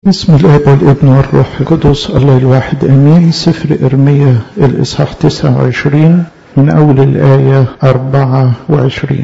بسم الاب والابن والروح القدس الله الواحد امين سفر ارميا الاصحاح 29 من اول الايه 24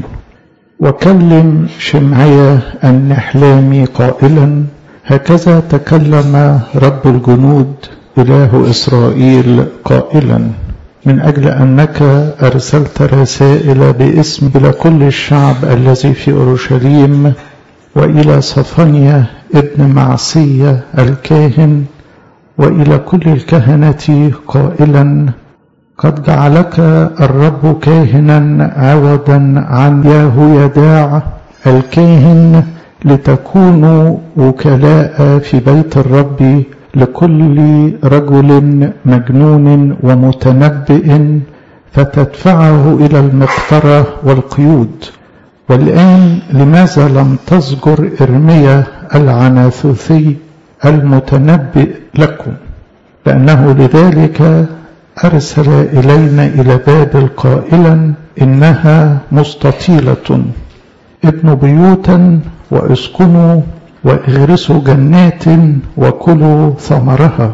وكلم شمعيا النحلامي قائلا هكذا تكلم رب الجنود اله اسرائيل قائلا من اجل انك ارسلت رسائل باسم الى كل الشعب الذي في اورشليم والى صفنيا ابن معصية الكاهن وإلى كل الكهنة قائلا قد جعلك الرب كاهنا عوضا عن يهويداع الكاهن لتكونوا وكلاء في بيت الرب لكل رجل مجنون ومتنبئ فتدفعه إلى المقطرة والقيود والآن لماذا لم تزجر إرميا العناثوثي المتنبئ لكم لأنه لذلك أرسل إلينا إلى بابل قائلا إنها مستطيلة ابن بيوتا واسكنوا واغرسوا جنات وكلوا ثمرها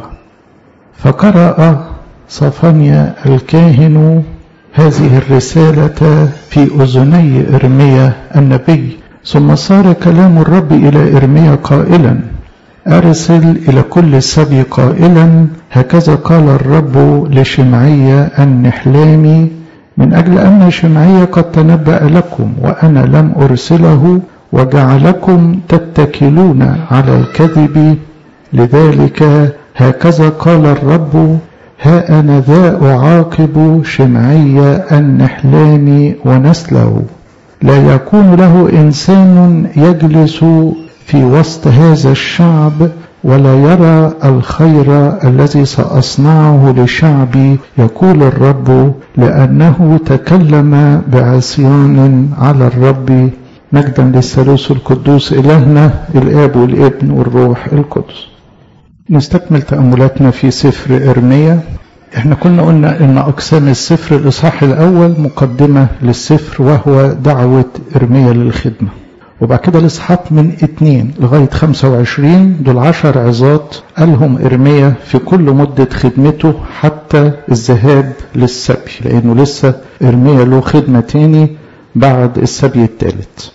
فقرأ صفنيا الكاهن هذه الرسالة في أذني إرميا النبي ثم صار كلام الرب إلى إرميا قائلا أرسل إلى كل السبي قائلا هكذا قال الرب لشمعية النحلامي من أجل أن شمعية قد تنبأ لكم وأنا لم أرسله وجعلكم تتكلون على الكذب لذلك هكذا قال الرب ها أنا ذا أعاقب شمعي النحلام ونسله لا يكون له إنسان يجلس في وسط هذا الشعب ولا يرى الخير الذي سأصنعه لشعبي يقول الرب لأنه تكلم بعصيان على الرب مجدا للثالوث القدوس إلهنا الآب والابن والروح القدس نستكمل تأملاتنا في سفر إرميا احنا كنا قلنا ان اقسام السفر الاصحاح الاول مقدمة للسفر وهو دعوة ارميا للخدمة وبعد كده الاصحاح من اتنين لغاية خمسة وعشرين دول عشر عظات قالهم ارميا في كل مدة خدمته حتى الذهاب للسبي لانه لسه ارميا له خدمة تاني بعد السبي الثالث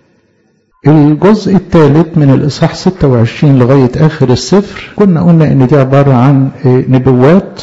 الجزء الثالث من الإصحاح 26 لغاية آخر السفر كنا قلنا إن دي عبارة عن نبوات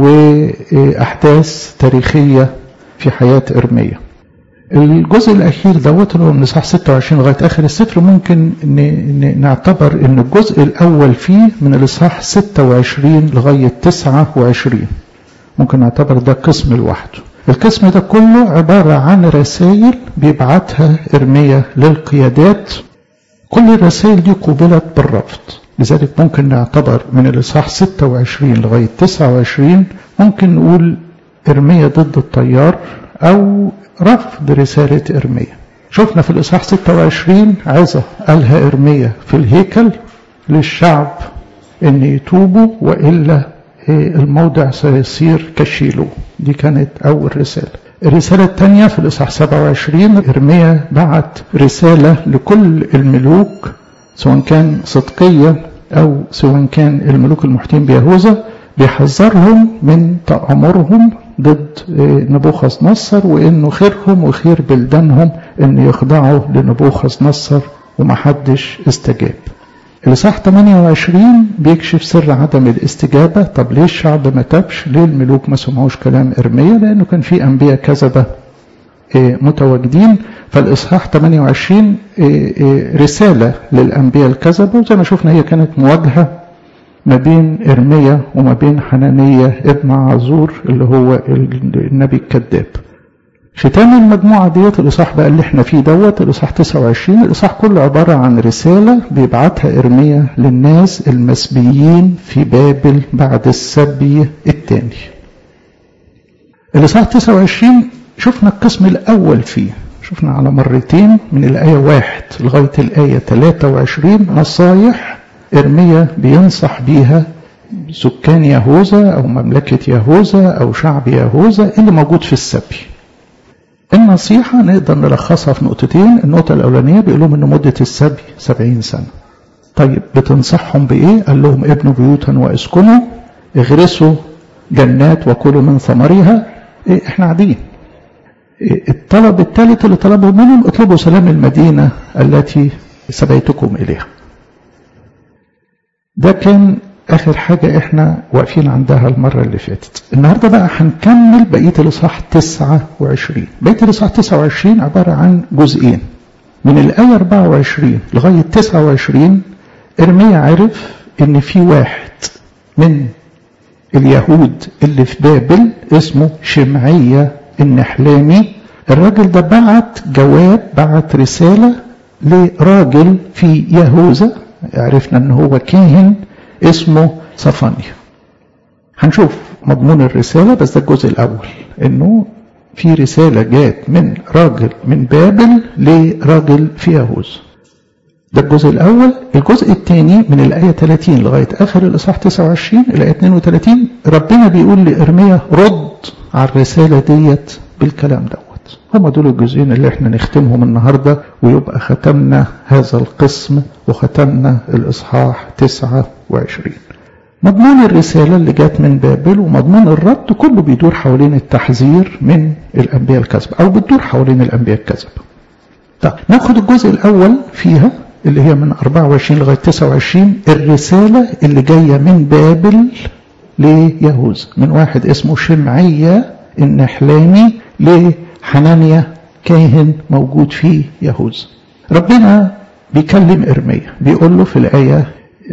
وأحداث تاريخية في حياة إرميا الجزء الأخير دوت اللي هو من الإصحاح 26 لغاية آخر السفر ممكن نعتبر إن الجزء الأول فيه من الإصحاح 26 لغاية 29 ممكن نعتبر ده قسم لوحده القسم ده كله عبارة عن رسائل بيبعتها إرميا للقيادات كل الرسائل دي قوبلت بالرفض لذلك ممكن نعتبر من الإصحاح 26 لغاية 29 ممكن نقول إرميا ضد التيار أو رفض رسالة إرميا شفنا في الإصحاح 26 عظة قالها إرميا في الهيكل للشعب أن يتوبوا وإلا الموضع سيصير كشيلو دي كانت أول رسالة الرسالة الثانية في الإصحاح 27 إرميا بعت رسالة لكل الملوك سواء كان صدقية أو سواء كان الملوك المحيطين بيهوذا بيحذرهم من تأمرهم ضد نبوخذ نصر وإنه خيرهم وخير بلدانهم إن يخضعوا لنبوخذ نصر ومحدش استجاب الإصحاح 28 بيكشف سر عدم الاستجابة طب ليه الشعب ما تابش ليه الملوك ما سمعوش كلام إرميا لأنه كان في أنبياء كذبة متواجدين فالإصحاح 28 رسالة للأنبياء الكذبة وزي ما شفنا هي كانت مواجهة ما بين إرميا وما بين حنانية ابن عزور اللي هو النبي الكذاب ختام المجموعة ديت الإصحاح بقى اللي احنا فيه دوت الإصحاح 29 الإصحاح كله عبارة عن رسالة بيبعتها إرميا للناس المسبيين في بابل بعد السبي الثاني الإصحاح 29 شفنا القسم الأول فيه شفنا على مرتين من الآية واحد لغاية الآية 23 نصايح إرميا بينصح بيها سكان يهوذا أو مملكة يهوذا أو شعب يهوذا اللي موجود في السبي النصيحة نقدر نلخصها في نقطتين النقطة الأولانية بيقول لهم إن مدة السبي سبعين سنة طيب بتنصحهم بإيه قال لهم ابنوا بيوتا واسكنوا اغرسوا جنات وكلوا من ثمرها إيه احنا قاعدين إيه الطلب الثالث اللي طلبه منهم اطلبوا سلام المدينة التي سبيتكم إليها ده كان آخر حاجة إحنا واقفين عندها المرة اللي فاتت النهاردة بقى هنكمل بقية الإصحاح 29 بقية الإصحاح 29 عبارة عن جزئين من الآية 24 لغاية 29 إرميا عرف إن في واحد من اليهود اللي في بابل اسمه شمعية النحلامي الراجل ده بعت جواب بعت رسالة لراجل في يهوذا عرفنا ان هو كاهن اسمه صفانيا هنشوف مضمون الرسالة بس ده الجزء الأول إنه في رسالة جات من راجل من بابل لراجل في يهوذا ده الجزء الأول الجزء الثاني من الآية 30 لغاية آخر الإصحاح 29 الآية 32 ربنا بيقول لإرميا رد على الرسالة ديت بالكلام دوت هما دول الجزئين اللي احنا نختمهم النهاردة ويبقى ختمنا هذا القسم وختمنا الإصحاح 29 مضمون الرسالة اللي جات من بابل ومضمون الرد كله بيدور حوالين التحذير من الأنبياء الكذبة أو بتدور حوالين الأنبياء الكذبة طيب ناخد الجزء الأول فيها اللي هي من 24 لغاية 29 الرسالة اللي جاية من بابل ليهوذا من واحد اسمه شمعية النحلاني لحنانيا كاهن موجود في يهوذا ربنا بيكلم إرميا بيقول له في الآية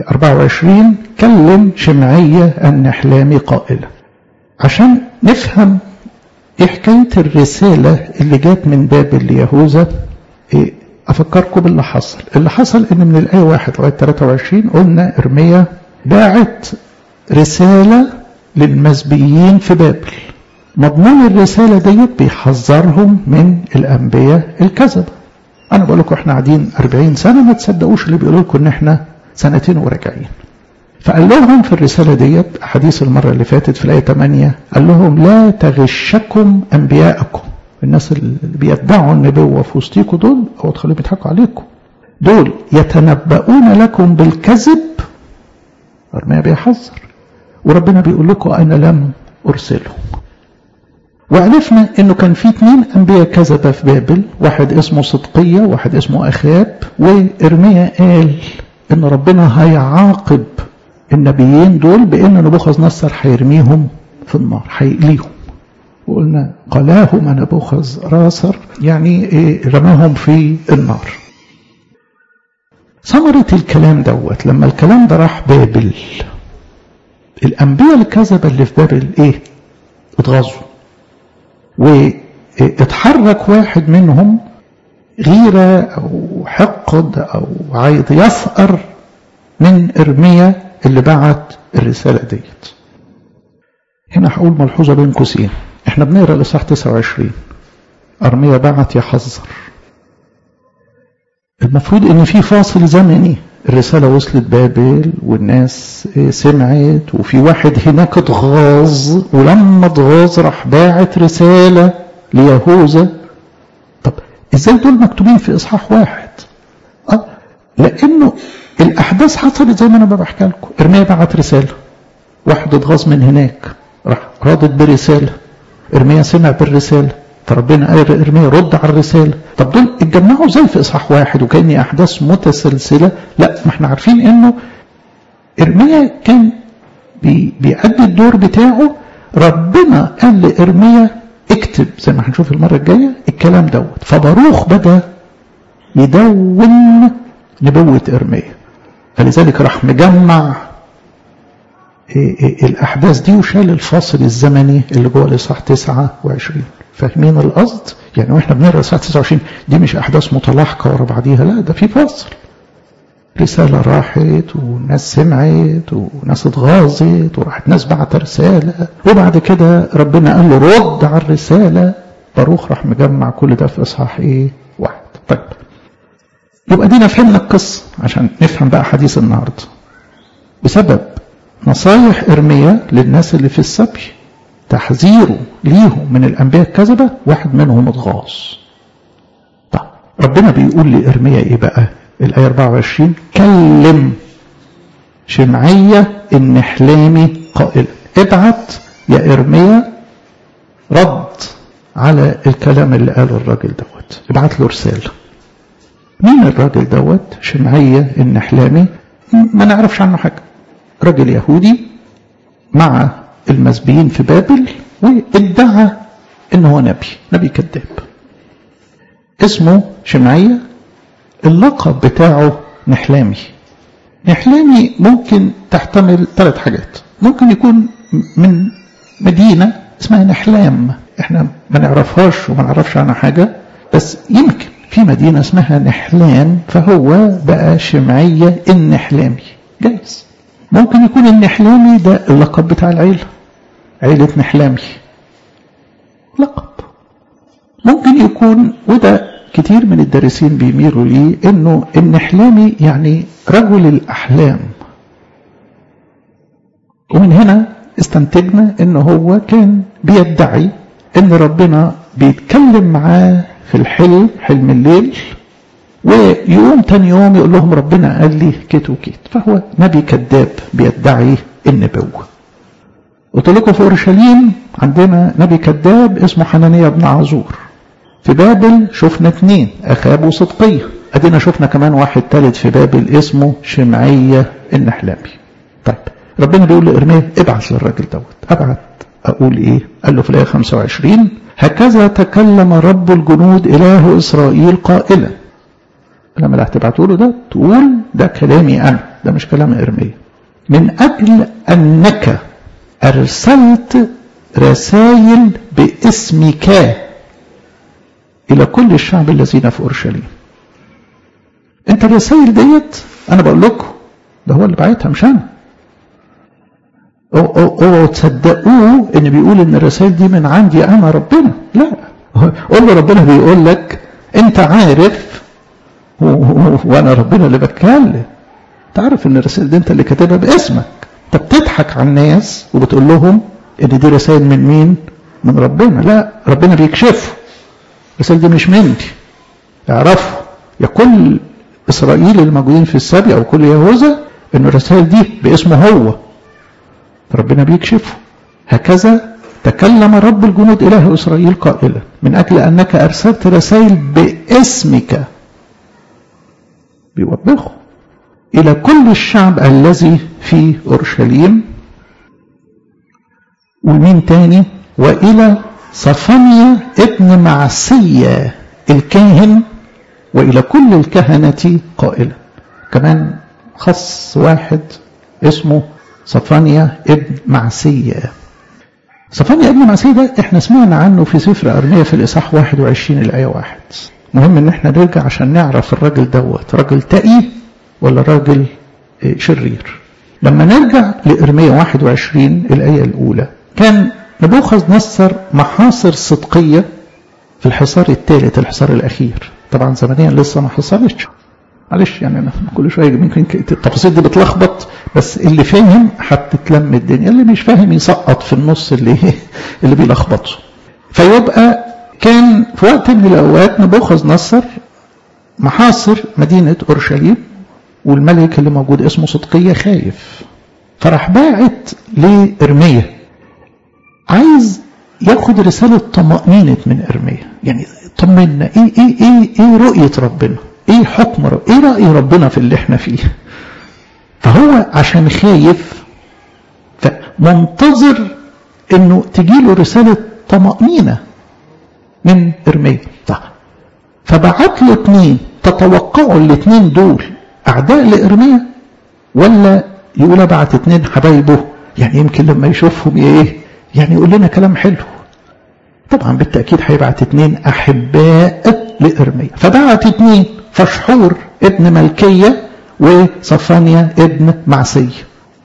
24 كلم شمعية النحلامي قائلا عشان نفهم ايه حكاية الرسالة اللي جات من بابل ليهوذا إيه أفكركم باللي حصل اللي حصل إن من الآية 1 لغاية 23 قلنا إرميا باعت رسالة للمسبيين في بابل مضمون الرسالة ديت بيحذرهم من الأنبياء الكذبة أنا بقول لكم إحنا قاعدين 40 سنة ما تصدقوش اللي بيقولوا لكم إن إحنا سنتين وراجعين فقال لهم في الرسالة ديت حديث المرة اللي فاتت في الآية 8 قال لهم لا تغشكم أنبياءكم الناس اللي بيدعوا النبوة في وسطيكم دول أو تخليهم يضحكوا عليكم دول يتنبؤون لكم بالكذب أرميا بيحذر وربنا بيقول لكم أنا لم أرسلهم وعرفنا انه كان في اثنين انبياء كذبة في بابل واحد اسمه صدقية واحد اسمه اخاب وارميا قال ان ربنا هيعاقب النبيين دول بان نبوخذ نصر هيرميهم في النار هيقليهم وقلنا قلاهم نبوخذ راسر يعني إيه رماهم في النار ثمرة الكلام دوت لما الكلام ده راح بابل الأنبياء الكذبة اللي في بابل إيه؟ اتغاظوا واتحرك واحد منهم غيرة أو حقد أو عايز يثأر من إرميا اللي بعت الرسالة ديت هنا هقول ملحوظة بين قوسين احنا بنقرا الإصحاح 29 أرميا بعت يحذر المفروض ان في فاصل زمني الرسالة وصلت بابل والناس سمعت وفي واحد هناك اتغاظ ولما اتغاظ راح باعت رسالة ليهوذا طب ازاي دول مكتوبين في اصحاح واحد اه لانه الاحداث حصلت زي ما انا بحكي لكم ارميا بعت رسالة واحد اتغاظ من هناك راح ردت برسالة ارميا سمع بالرسالة فربنا قال ارميا رد على الرسالة طب دول اتجمعوا ازاي في اصحاح واحد وكان احداث متسلسلة لا ما احنا عارفين انه ارميا كان بي بيأدي الدور بتاعه ربنا قال لارميا اكتب زي ما هنشوف المرة الجاية الكلام دوت فباروخ بدأ يدون نبوة ارميا فلذلك راح مجمع الأحداث دي وشال الفاصل الزمني اللي جوه الإصحاح 29 فاهمين القصد؟ يعني واحنا بنقرا الإصحاح 29 دي مش أحداث متلاحقة ورا بعضيها لا ده في فاصل رسالة راحت وناس سمعت وناس اتغاظت وراحت ناس بعت رسالة وبعد كده ربنا قال له رد على الرسالة باروخ راح مجمع كل ده في إصحاح إيه؟ واحد طيب يبقى دينا فهمنا القصة عشان نفهم بقى حديث النهارده بسبب نصايح إرميا للناس اللي في السبي تحذيره ليهم من الأنبياء الكذبة واحد منهم اتغاظ طب ربنا بيقول لإرميا إيه بقى الآية 24 كلم شمعية النحلامي قائلا ابعت يا إرميا رد على الكلام اللي قاله الراجل دوت ابعت له رسالة مين الراجل دوت شمعية النحلامي ما نعرفش عنه حاجة راجل يهودي مع المسبيين في بابل وادعى ان هو نبي نبي كذاب اسمه شمعية اللقب بتاعه نحلامي نحلامي ممكن تحتمل ثلاث حاجات ممكن يكون من مدينة اسمها نحلام احنا ما نعرفهاش وما نعرفش عنها حاجة بس يمكن في مدينة اسمها نحلام فهو بقى شمعية النحلامي جايز ممكن يكون النحلامي ده اللقب بتاع العيلة عيلة نحلامي لقب ممكن يكون وده كتير من الدارسين بيميلوا ليه انه النحلامي يعني رجل الاحلام ومن هنا استنتجنا ان هو كان بيدعي ان ربنا بيتكلم معاه في الحلم حلم الليل ويقوم تاني يوم يقول لهم ربنا قال لي كيت وكيت فهو نبي كذاب بيدعي النبوة قلت لكم في اورشليم عندنا نبي كذاب اسمه حنانيا بن عزور في بابل شفنا اثنين اخاب وصدقية ادينا شفنا كمان واحد ثالث في بابل اسمه شمعية النحلامي طيب ربنا بيقول لإرميا ابعث للراجل دوت ابعت اقول ايه قال له في الايه 25 هكذا تكلم رب الجنود اله اسرائيل قائلا لما اللي هتبعته له ده تقول ده كلامي انا ده مش كلام ارميا من اجل انك ارسلت رسائل باسمك الى كل الشعب الذين في اورشليم انت الرسائل ديت انا بقول لكم ده هو اللي بعتها مش انا اوعوا تصدقوه ان بيقول ان الرسائل دي من عندي انا ربنا لا قول له ربنا بيقول لك انت عارف وانا ربنا اللي بتكلم انت عارف ان الرسائل دي انت اللي كاتبها باسمك انت بتضحك على الناس وبتقول لهم ان دي رسائل من مين من ربنا لا ربنا بيكشفه الرسائل دي مش مني اعرفوا يا كل اسرائيل الموجودين في السبي او كل يهوذا ان الرسائل دي باسمه هو ربنا بيكشفه هكذا تكلم رب الجنود إله إسرائيل قائلا من أجل أنك أرسلت رسائل باسمك بيوبخه إلى كل الشعب الذي في أورشليم ومين تاني وإلى صفانيا ابن معسية الكاهن وإلى كل الكهنة قائلا كمان خص واحد اسمه صفانيا ابن معسية صفانيا ابن معسية ده احنا سمعنا عنه في سفر أرمية في الإصحاح 21 الآية 1 مهم ان احنا نرجع عشان نعرف الراجل دوت راجل تقي ولا راجل شرير لما نرجع لإرمية 21 الآية الأولى كان نبوخذ نصر محاصر صدقية في الحصار الثالث الحصار الأخير طبعا زمنيا لسه ما حصلتش معلش يعني انا كل شويه يمكن التفاصيل دي بتلخبط بس اللي فاهم هتتلم الدنيا اللي مش فاهم يسقط في النص اللي اللي بيلخبطه فيبقى كان في وقت من الاوقات نبوخذ نصر محاصر مدينه اورشليم والملك اللي موجود اسمه صدقيه خايف فراح باعت لارميا عايز ياخد رساله طمانينه من ارميا يعني طمنا ايه ايه ايه ايه رؤيه ربنا ايه حكم رب ايه رأي ربنا في اللي احنا فيه فهو عشان خايف فمنتظر انه تجيله رسالة طمأنينة من ارميا طيب فبعت له اتنين تتوقعوا الاتنين دول اعداء لارميا ولا يقول ابعت اتنين حبايبه يعني يمكن لما يشوفهم ايه يعني يقول لنا كلام حلو طبعا بالتأكيد هيبعت اتنين احباء لارميا فبعت اتنين فشحور ابن ملكية وصفانيا ابن معسية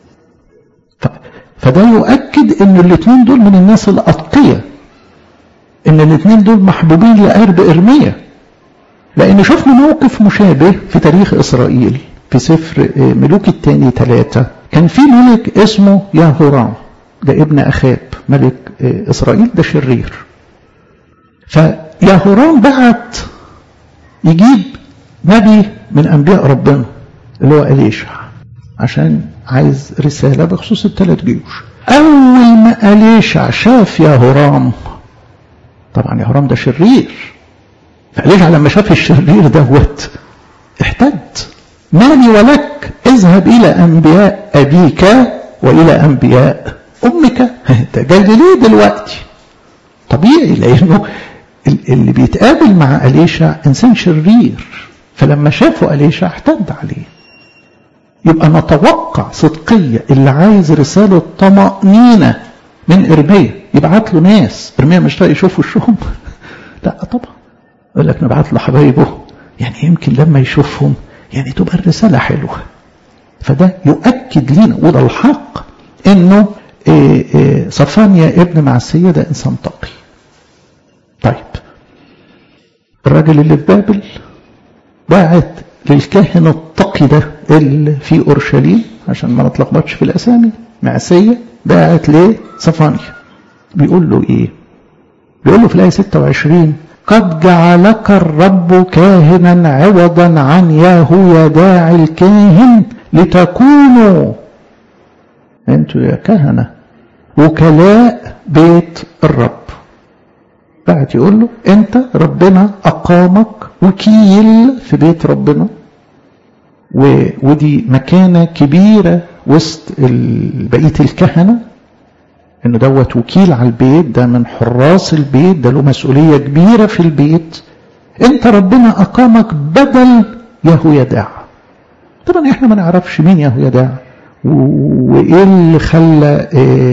فده يؤكد ان الاثنين دول من الناس الأتقية ان الاثنين دول محبوبين لقرب إرمية لأن شفنا موقف مشابه في تاريخ إسرائيل في سفر ملوك الثاني ثلاثة كان في ملك اسمه ياهورام ده ابن أخاب ملك إسرائيل ده شرير فياهورام بعت يجيب نبي من أنبياء ربنا اللي هو أليشع عشان عايز رسالة بخصوص الثلاث جيوش أول ما أليشع شاف يا هرام طبعا يا هرام ده شرير فأليشع لما شاف الشرير دوت احتد مالي ولك اذهب إلى أنبياء أبيك وإلى أنبياء أمك أنت جاي ليه دلوقتي طبيعي لأنه اللي بيتقابل مع أليشع إنسان شرير فلما شافوا أليشع احتد عليه يبقى نتوقع صدقية اللي عايز رسالة طمأنينة من إرميا يبعت له ناس إرميا مش طايق يشوف وشهم لا طبعا يقول لك نبعت له حبايبه يعني يمكن لما يشوفهم يعني تبقى الرسالة حلوة فده يؤكد لنا وده الحق انه إيه إيه صفانيا ابن معسية ده انسان تقي طيب الراجل اللي في بابل باعت للكاهن التقي ده اللي في اورشليم عشان ما نتلخبطش في الاسامي معسية باعت ليه صفانيا بيقول له ايه بيقول له في الايه 26 قد جعلك الرب كاهنا عوضا عن يهويداع الكاهن لتكونوا انتوا يا كهنة وكلاء بيت الرب بعد يقول له انت ربنا اقامك وكيل في بيت ربنا و... ودي مكانة كبيرة وسط بقية الكهنة انه دوت وكيل على البيت ده من حراس البيت ده له مسؤولية كبيرة في البيت انت ربنا اقامك بدل يهويداع طبعا احنا ما نعرفش مين يهويداع وايه اللي خلى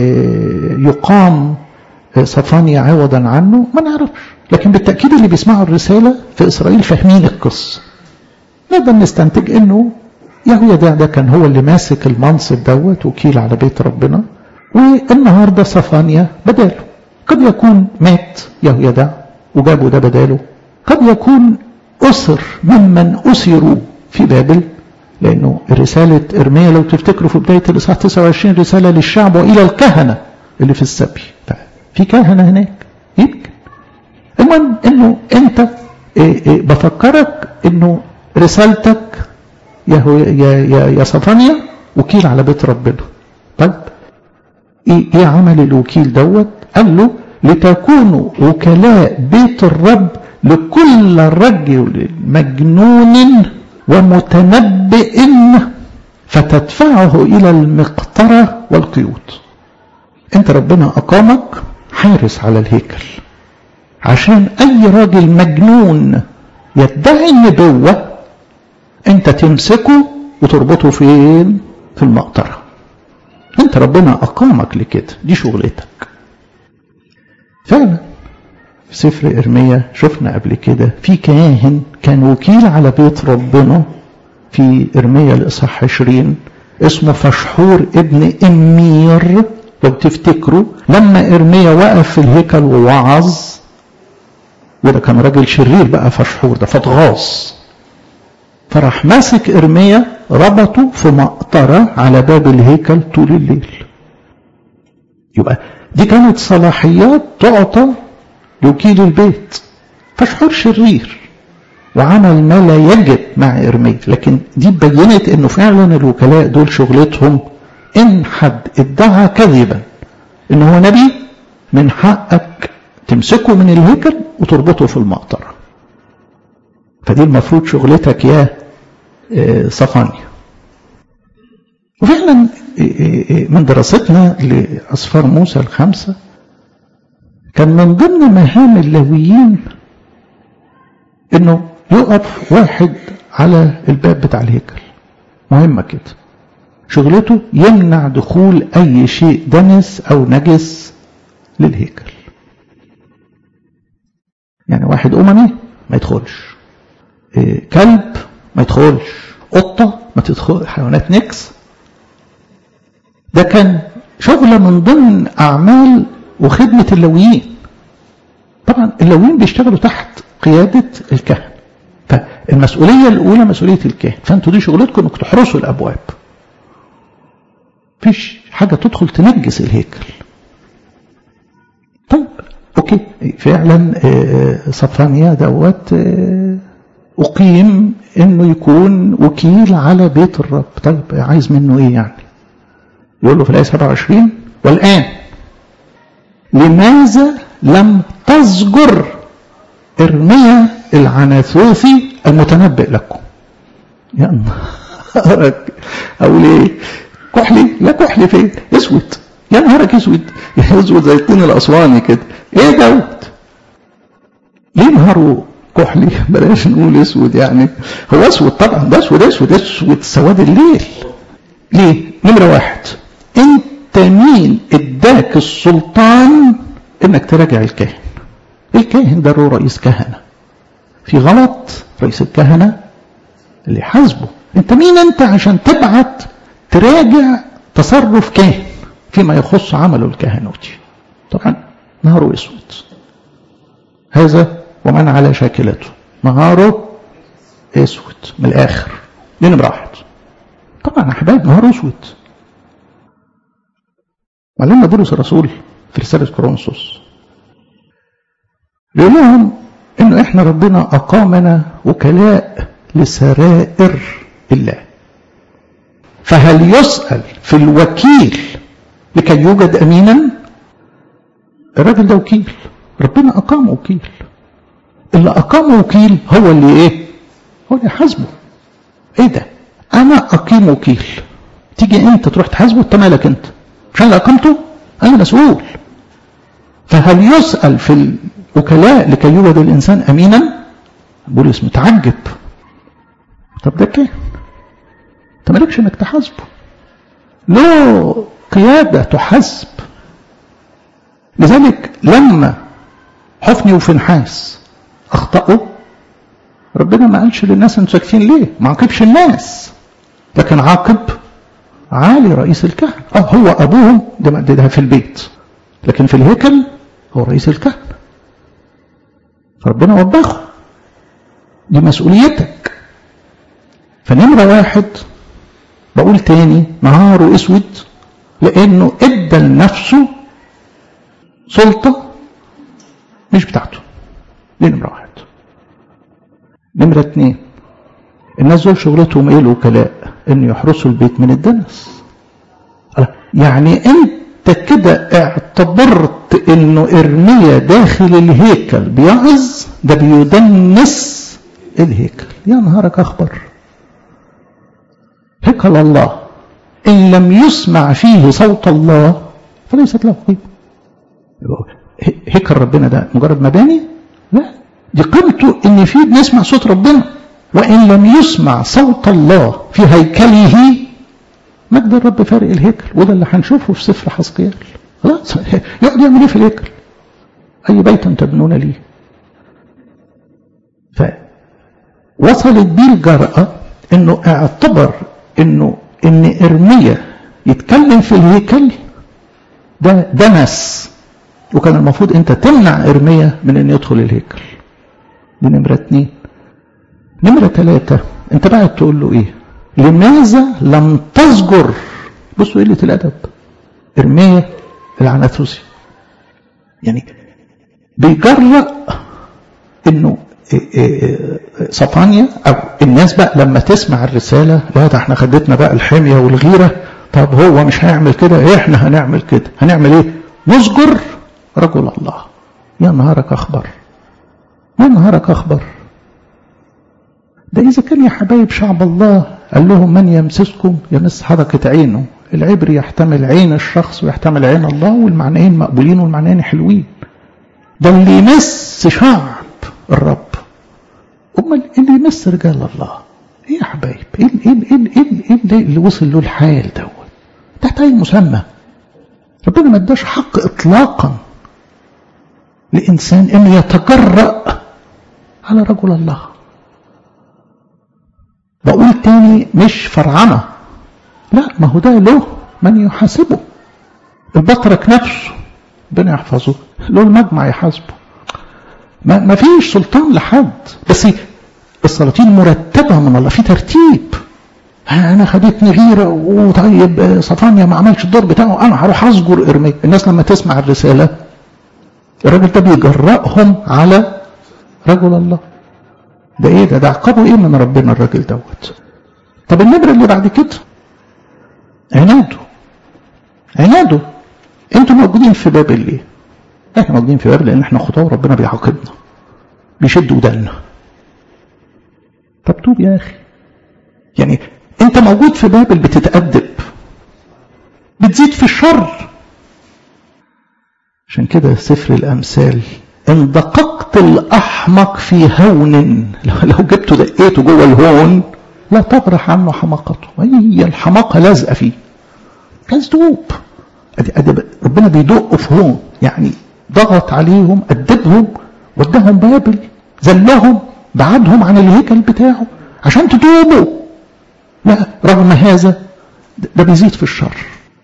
يقام صفانيا عوضا عنه ما نعرفش لكن بالتأكيد اللي بيسمعوا الرسالة في إسرائيل فاهمين القصة نقدر نستنتج انه يهويداع ده كان هو اللي ماسك المنصب دوت وكيل على بيت ربنا والنهاردة صفانيا بداله قد يكون مات يهويداع وجابوا ده بداله قد يكون أسر ممن أسروا في بابل لأنه رسالة إرميا لو تفتكروا في بداية الإصحاح 29 رسالة للشعب وإلى الكهنة اللي في السبي في كهنة هناك يمكن المهم إنه أنت إيه إيه بفكرك إنه رسالتك يا يا يا, يا صفانيا وكيل على بيت ربنا طيب ايه, إيه عمل الوكيل دوت قال له لتكونوا وكلاء بيت الرب لكل رجل مجنون ومتنبئ فتدفعه الى المقطرة والقيود انت ربنا اقامك حارس على الهيكل عشان اي راجل مجنون يدعي النبوة انت تمسكه وتربطه فين في المقطره انت ربنا اقامك لكده دي شغلتك فعلا في سفر ارميا شفنا قبل كده في كاهن كان وكيل على بيت ربنا في ارميا الاصحاح 20 اسمه فشحور ابن امير لو تفتكروا لما ارميا وقف في الهيكل ووعظ وده كان راجل شرير بقى فشحور ده فطغاص فراح ماسك ارميا ربطه في مقطرة على باب الهيكل طول الليل يبقى دي كانت صلاحيات تعطى لوكيل البيت فشحور شرير وعمل ما لا يجب مع ارميا لكن دي بينت انه فعلا الوكلاء دول شغلتهم ان حد ادعى كذبا ان هو نبي من حقك تمسكه من الهيكل وتربطه في المقطره فدي المفروض شغلتك يا صفانيا وفعلا من دراستنا لأسفار موسى الخمسة كان من ضمن مهام اللاويين انه يقف واحد على الباب بتاع الهيكل مهمة كده شغلته يمنع دخول اي شيء دنس او نجس للهيكل يعني واحد اممي ما يدخلش كلب ما يدخلش قطة ما تدخل حيوانات نكس ده كان شغلة من ضمن أعمال وخدمة اللويين طبعا اللويين بيشتغلوا تحت قيادة الكهنة فالمسؤولية الأولى مسؤولية الكاهن فأنتوا دي شغلتكم انكم تحرسوا الأبواب فيش حاجة تدخل تنجس الهيكل طيب اوكي فعلا صفانيا دوت أقيم إنه يكون وكيل على بيت الرب طيب عايز منه إيه يعني يقول له في الآية 27 والآن لماذا لم تزجر إرميا العناثوثي المتنبئ لكم يا نهارك أقول إيه كحلي لا كحلي فين اسود يا نهارك اسود اسود زي الطين الأسواني كده إيه دوت ليه نهاره كحلي بلاش نقول اسود يعني هو اسود طبعا ده اسود اسود اسود سواد الليل ليه نمرة واحد انت مين اداك السلطان انك تراجع الكاهن الكاهن ده رئيس كهنة في غلط رئيس الكهنة اللي يحاسبه انت مين انت عشان تبعت تراجع تصرف كاهن فيما يخص عمله الكهنوتي طبعا نهاره اسود هذا ومن على شاكلته نهاره اسود من الاخر دي نمره واحد طبعا يا حبايب نهاره اسود معلمنا بولس الرسول في رساله كورنثوس بيقول لهم انه احنا ربنا اقامنا وكلاء لسرائر الله فهل يسأل في الوكيل لكي يوجد امينا الراجل ده وكيل ربنا اقام وكيل اللي اقام وكيل هو اللي ايه هو اللي يحاسبه ايه ده انا اقيم وكيل تيجي انت تروح تحاسبه انت مالك انت مش انا اقمته انا مسؤول فهل يسأل في الوكلاء لكي يوجد الانسان امينا بولس متعجب طب ده كده انت مالكش انك تحاسبه له قيادة تحاسب لذلك لما حفني وفنحاس اخطأوا ربنا ما قالش للناس انتوا ساكتين ليه ما عاقبش الناس لكن عاقب عالي رئيس الكهنة اه هو ابوهم ده, ده في البيت لكن في الهيكل هو رئيس الكهنة فربنا وبخه دي مسؤوليتك فنمرة واحد بقول تاني نهاره اسود لانه ادى لنفسه سلطة مش بتاعته دي نمرة واحد نمرة اتنين الناس دول شغلتهم ايه الوكلاء ان يحرسوا البيت من الدنس يعني انت كده اعتبرت انه ارميا داخل الهيكل بيعظ ده بيدنس الهيكل يا نهارك اخبر هيكل الله ان لم يسمع فيه صوت الله فليست له قيمه هيكل ربنا ده مجرد مباني لا دي قيمته ان فيه بنسمع صوت ربنا وان لم يسمع صوت الله في هيكله مجد الرب فارق الهيكل وده اللي هنشوفه في سفر حسقيال خلاص يقعد يعمل ايه في الهيكل اي بيت تبنون ليه فوصلت بيه الجرأة انه اعتبر انه ان ارميا يتكلم في الهيكل ده دنس وكان المفروض انت تمنع ارميا من ان يدخل الهيكل دي نمرة اتنين نمرة ثلاثة انت بقى تقول له ايه لماذا لم تزجر بصوا قلة الادب ارميا العناثوسي يعني بيجرأ انه صفانيا او الناس بقى لما تسمع الرسالة لا ده احنا خدتنا بقى الحمية والغيرة طب هو مش هيعمل كده احنا هنعمل كده هنعمل ايه نزجر رجل الله يا نهارك اخبر يا نهارك اخبر ده اذا كان يا حبايب شعب الله قال لهم من يمسسكم يمس حركة عينه العبر يحتمل عين الشخص ويحتمل عين الله والمعنيين مقبولين والمعنيين حلوين ده اللي يمس شعب الرب امال اللي يمس رجال الله ايه يا حبايب ايه ايه ايه ايه, إيه اللي وصل له الحال دوت تحت اي مسمى ربنا ما اداش حق اطلاقا لانسان انه يتجرأ على رجل الله بقول تاني مش فرعنه لا ما هو ده له من يحاسبه البطرك نفسه ربنا يحفظه له المجمع يحاسبه ما, ما فيش سلطان لحد بس السلاطين مرتبة من الله في ترتيب انا خدتني غيرة وطيب صفانيا ما عملش الدور بتاعه انا هروح اصجر ارمي الناس لما تسمع الرسالة الراجل ده بيجرأهم على رجل الله ده ايه ده ده عقابه ايه من ربنا الراجل دوت طب النمرة اللي بعد كده عناده عناده انتوا موجودين في بابل ليه احنا موجودين في بابل لان احنا خطاه وربنا بيعاقبنا بيشد ودنا طب توب يا اخي يعني انت موجود في بابل بتتأدب بتزيد في الشر عشان كده سفر الامثال ان دققت الاحمق في هون لو جبته دقيته جوه الهون لا تبرح عنه حماقته هي الحماقه لازقه فيه عايز توب ربنا بيدق في هون يعني ضغط عليهم أدبهم ودهم بابل ذلهم بعدهم عن الهيكل بتاعه عشان تتوبوا لا رغم هذا ده بيزيد في الشر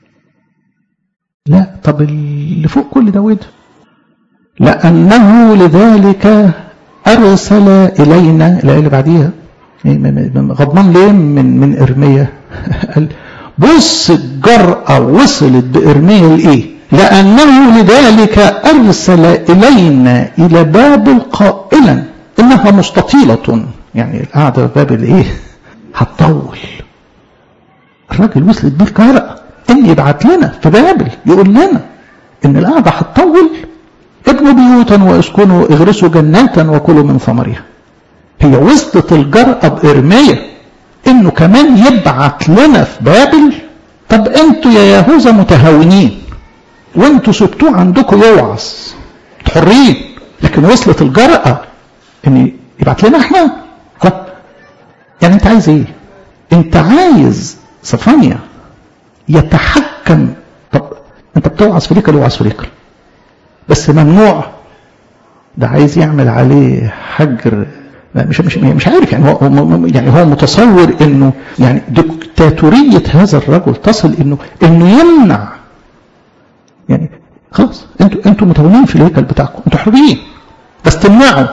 لا طب اللي فوق كل ده وده لأنه لذلك أرسل إلينا الآية اللي بعديها غضبان ليه من من إرميا قال بص الجرأة وصلت بإرميا لإيه لأنه لذلك أرسل إلينا إلى بابل قائلا إنها مستطيلة يعني القعدة في بابل إيه هتطول الراجل وصلت بيه الجرأة إن يبعت لنا في بابل يقول لنا إن القعدة هتطول ابنوا بيوتا واسكنوا اغرسوا جناتا وكلوا من ثمرها هي وصلت الجرأة بإرميا إنه كمان يبعت لنا في بابل طب أنتوا يا يهوذا متهاونين وانتوا سبتوه عندكم يوعظ حرين لكن وصلت الجرأة ان يبعت لنا احنا يعني انت عايز ايه انت عايز صفانيا يتحكم طب انت بتوعظ في ريكل يوعظ في ريكل بس ممنوع ده عايز يعمل عليه حجر مش مش مش عارف يعني هو يعني هو متصور انه يعني دكتاتوريه هذا الرجل تصل انه انه يمنع يعني خلاص انتوا انتوا متهونين في الهيكل بتاعكم انتوا حرين بس تمنعوا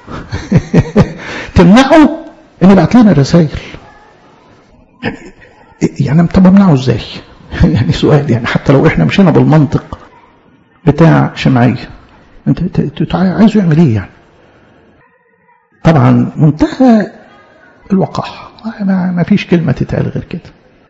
تمنعوا ان يبعت لنا رسائل يعني يعني طب امنعه ازاي؟ يعني سؤال يعني حتى لو احنا مشينا بالمنطق بتاع شمعيه انت عايزه يعمل ايه يعني؟ طبعا منتهى الوقاحه ما فيش كلمه تتقال غير كده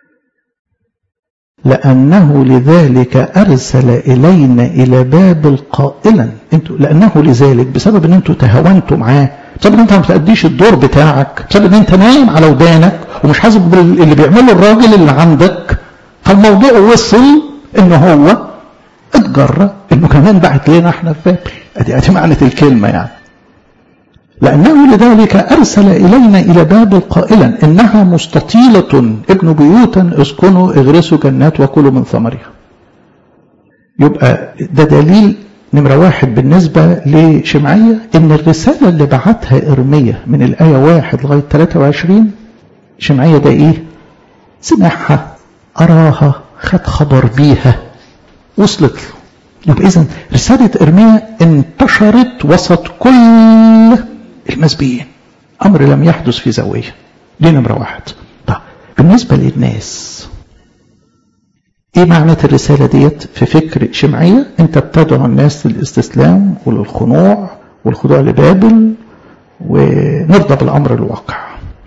لأنه لذلك أرسل إلينا إلى بابل قائلا انتوا لأنه لذلك بسبب أن أنتوا تهاونتوا معاه بسبب أن أنت ما بتأديش الدور بتاعك بسبب أن أنت نايم على ودانك ومش حاسس باللي بيعمله الراجل اللي عندك فالموضوع وصل أن هو اتجرى أنه كمان بعت لنا احنا في بابل أدي أدي معنى الكلمة يعني لأنه لذلك أرسل إلينا إلى بابل قائلا إنها مستطيلة ابن بيوتا اسكنوا اغرسوا جنات وكلوا من ثمرها يبقى ده دليل نمرة واحد بالنسبة لشمعية إن الرسالة اللي بعتها إرمية من الآية واحد لغاية 23 شمعية ده إيه؟ سمعها أراها خد خبر بيها وصلت له يبقى إذا رسالة إرمية انتشرت وسط كل المسبيين أمر لم يحدث في زاوية دي نمرة واحد طيب بالنسبة للناس ايه معنى الرسالة ديت في فكر شمعية انت بتدعو الناس للاستسلام وللخضوع والخضوع لبابل ونرضى بالامر الواقع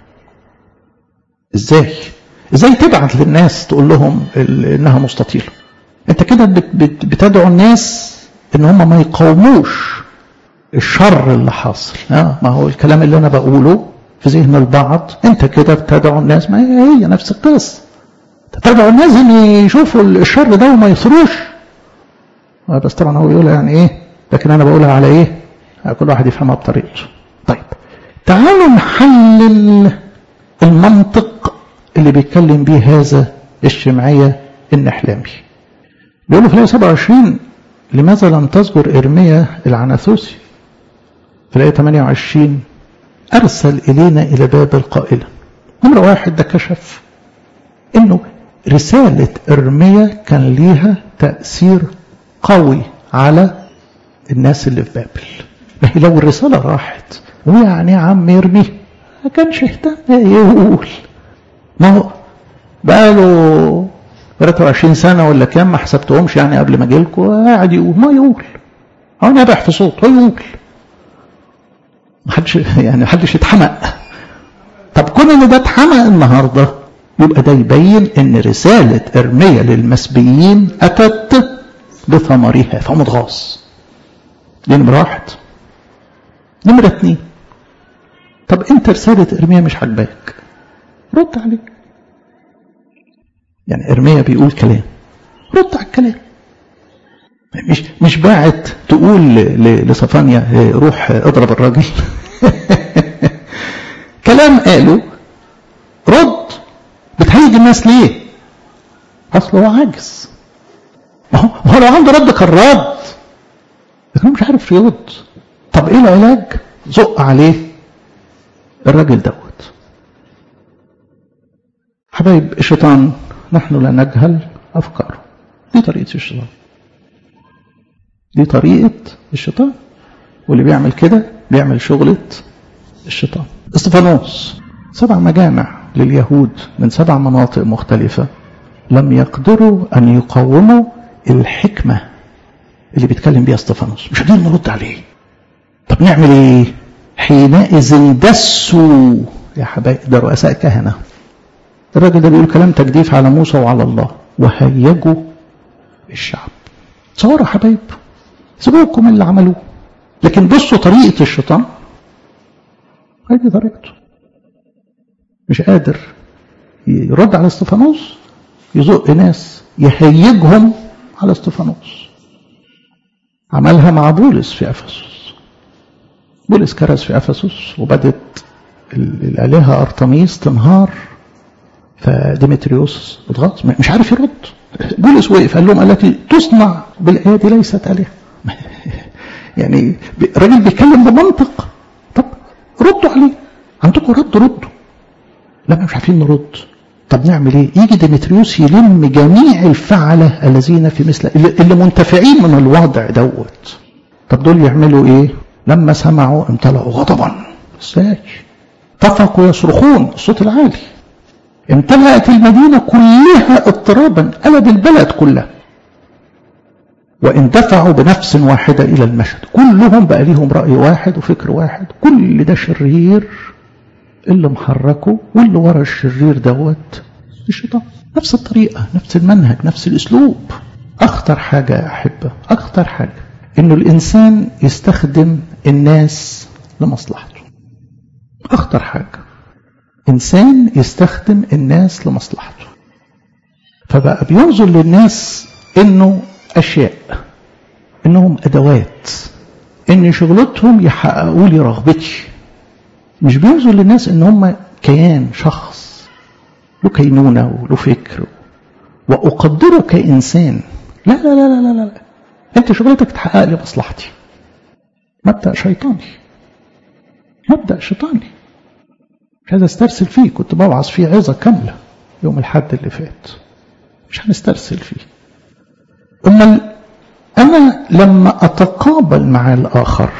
ازاي ازاي تبعت للناس تقول لهم انها مستطيلة انت كده بتدعو الناس ان هم ما يقاوموش الشر اللي حاصل آه ما هو الكلام اللي انا بقوله في ذهن البعض انت كده بتدعو الناس ما هي نفس القصه تدعو الناس ان يشوفوا الشر ده وما يصروش بس طبعا هو بيقولها يعني ايه لكن انا بقولها على ايه كل واحد يفهمها بطريقته طيب تعالوا نحلل المنطق اللي بيتكلم بيه هذا الشمعيه النحلامي بيقولوا في الايه 27 لماذا لم تذكر ارميا العناثوسي في الآية 28 أرسل إلينا إلى بابل قائلا نمرة واحد ده كشف إنه رسالة إرميا كان ليها تأثير قوي على الناس اللي في بابل ما هي لو الرسالة راحت ويعني يا عم يرمي ما كانش اهتم يقول ما هو بقاله 23 سنة ولا كام ما حسبتهمش يعني قبل ما جيلكوا قاعد يقول ما يقول هو نابح في صوت هو يقول محدش يعني محدش يتحمق طب كون ان ده اتحمق النهارده يبقى ده يبين ان رساله ارميا للمسبيين اتت بثمرها فمتغاظ دي نمره واحد نمره اتنين طب انت رساله ارميا مش عاجباك رد عليه يعني ارميا بيقول كلام رد على الكلام مش مش باعت تقول لصفانيا روح اضرب الراجل كلام قاله رد بتهيج الناس ليه اصل هو عاجز ما هو لو عنده رد كان رد لكن هو مش عارف يرد طب ايه العلاج زق عليه الراجل دوت حبايب الشيطان نحن لا نجهل افكاره دي طريقه الشيطان دي طريقه الشيطان واللي بيعمل كده بيعمل شغله الشيطان استفانوس سبع مجامع لليهود من سبع مناطق مختلفة لم يقدروا أن يقاوموا الحكمة اللي بيتكلم بيها استفانوس مش قادرين نرد عليه طب نعمل ايه حينئذ دسوا يا حبايبي ده رؤساء كهنة الراجل ده بيقول كلام تجديف على موسى وعلى الله وهيجوا الشعب تصوروا يا حبايب سيبوكم اللي عملوه لكن بصوا طريقة الشيطان هذه طريقته مش قادر يرد على استفانوس يزق ناس يهيجهم على استفانوس عملها مع بولس في افسس بولس كرز في افسس وبدت الالهه ارتميس تنهار فديمتريوس اتغاظ مش عارف يرد بولس وقف قال لهم التي تصنع بالايادي ليست الهه يعني الراجل بيتكلم بمنطق طب ردوا عليه عندكم رد ردوا لا مش عارفين نرد طب نعمل ايه يجي ديمتريوس يلم جميع الفعلة الذين في مثل اللي منتفعين من الوضع دوت طب دول يعملوا ايه لما سمعوا امتلأوا غضبا ازاي طفقوا يصرخون الصوت العالي امتلأت المدينة كلها اضطرابا قلب البلد كلها واندفعوا بنفس واحدة إلى المشهد كلهم بقى ليهم رأي واحد وفكر واحد كل ده شرير اللي محركه واللي ورا الشرير دوت الشيطان نفس الطريقة نفس المنهج نفس الأسلوب أخطر حاجة يا أحبة أخطر حاجة إنه الإنسان يستخدم الناس لمصلحته أخطر حاجة إنسان يستخدم الناس لمصلحته فبقى بينظر للناس إنه أشياء إنهم أدوات إن شغلتهم يحققوا لي رغبتي مش بينظر للناس إن هم كيان شخص له كينونة وله فكر وأقدره كإنسان لا لا لا لا لا, لا. أنت شغلتك تحقق لي مصلحتي مبدأ شيطاني مبدأ شيطاني مش عايز استرسل فيه كنت بوعظ فيه عظة كاملة يوم الحد اللي فات مش هنسترسل فيه أمال أنا لما أتقابل مع الآخر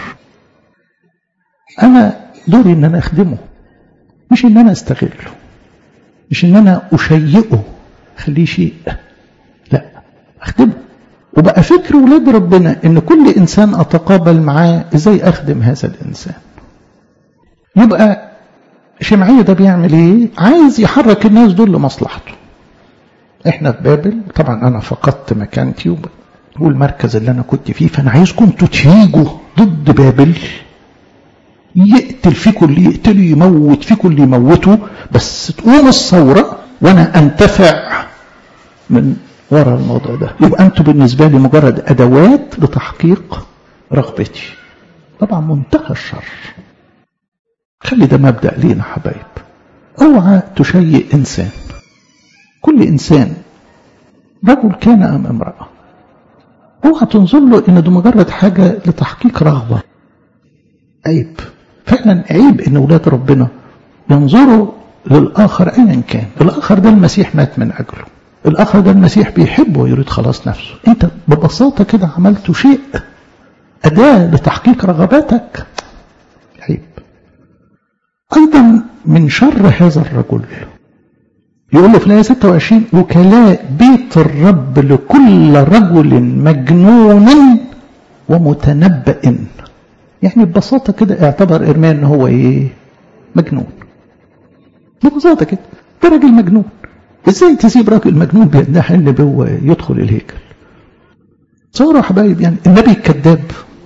أنا دوري إن أنا أخدمه مش إن أنا أستغله مش إن أنا أشيئه خليه شيء لا أخدمه وبقى فكر ولاد ربنا إن كل إنسان أتقابل معاه إزاي أخدم هذا الإنسان يبقى شمعية ده بيعمل إيه عايز يحرك الناس دول لمصلحته احنا في بابل طبعا انا فقدت مكانتي والمركز اللي انا كنت فيه فانا عايزكم انتوا تيجوا ضد بابل يقتل فيكم اللي يقتله يموت فيكم اللي يموته بس تقوم الثورة وانا انتفع من وراء الموضوع ده يبقى انتوا بالنسبة لي مجرد ادوات لتحقيق رغبتي طبعا منتهى الشر خلي ده مبدأ لينا حبايب اوعى تشيء انسان كل إنسان رجل كان أم امرأة اوعى تنظر له إن ده مجرد حاجة لتحقيق رغبة عيب فعلا عيب إن أولاد ربنا ينظروا للآخر أيا كان الآخر ده المسيح مات من أجله الآخر ده المسيح بيحبه ويريد خلاص نفسه أنت ببساطة كده عملت شيء أداة لتحقيق رغباتك عيب أيضا من شر هذا الرجل يقول له في الآية 26 وكلاء بيت الرب لكل رجل مجنون ومتنبأ يعني ببساطة كده اعتبر إرميا إن هو إيه مجنون ببساطة كده ده راجل مجنون ازاي تسيب راجل مجنون بيدعي النبوة يدخل الهيكل صوروا حبايب يعني النبي الكذاب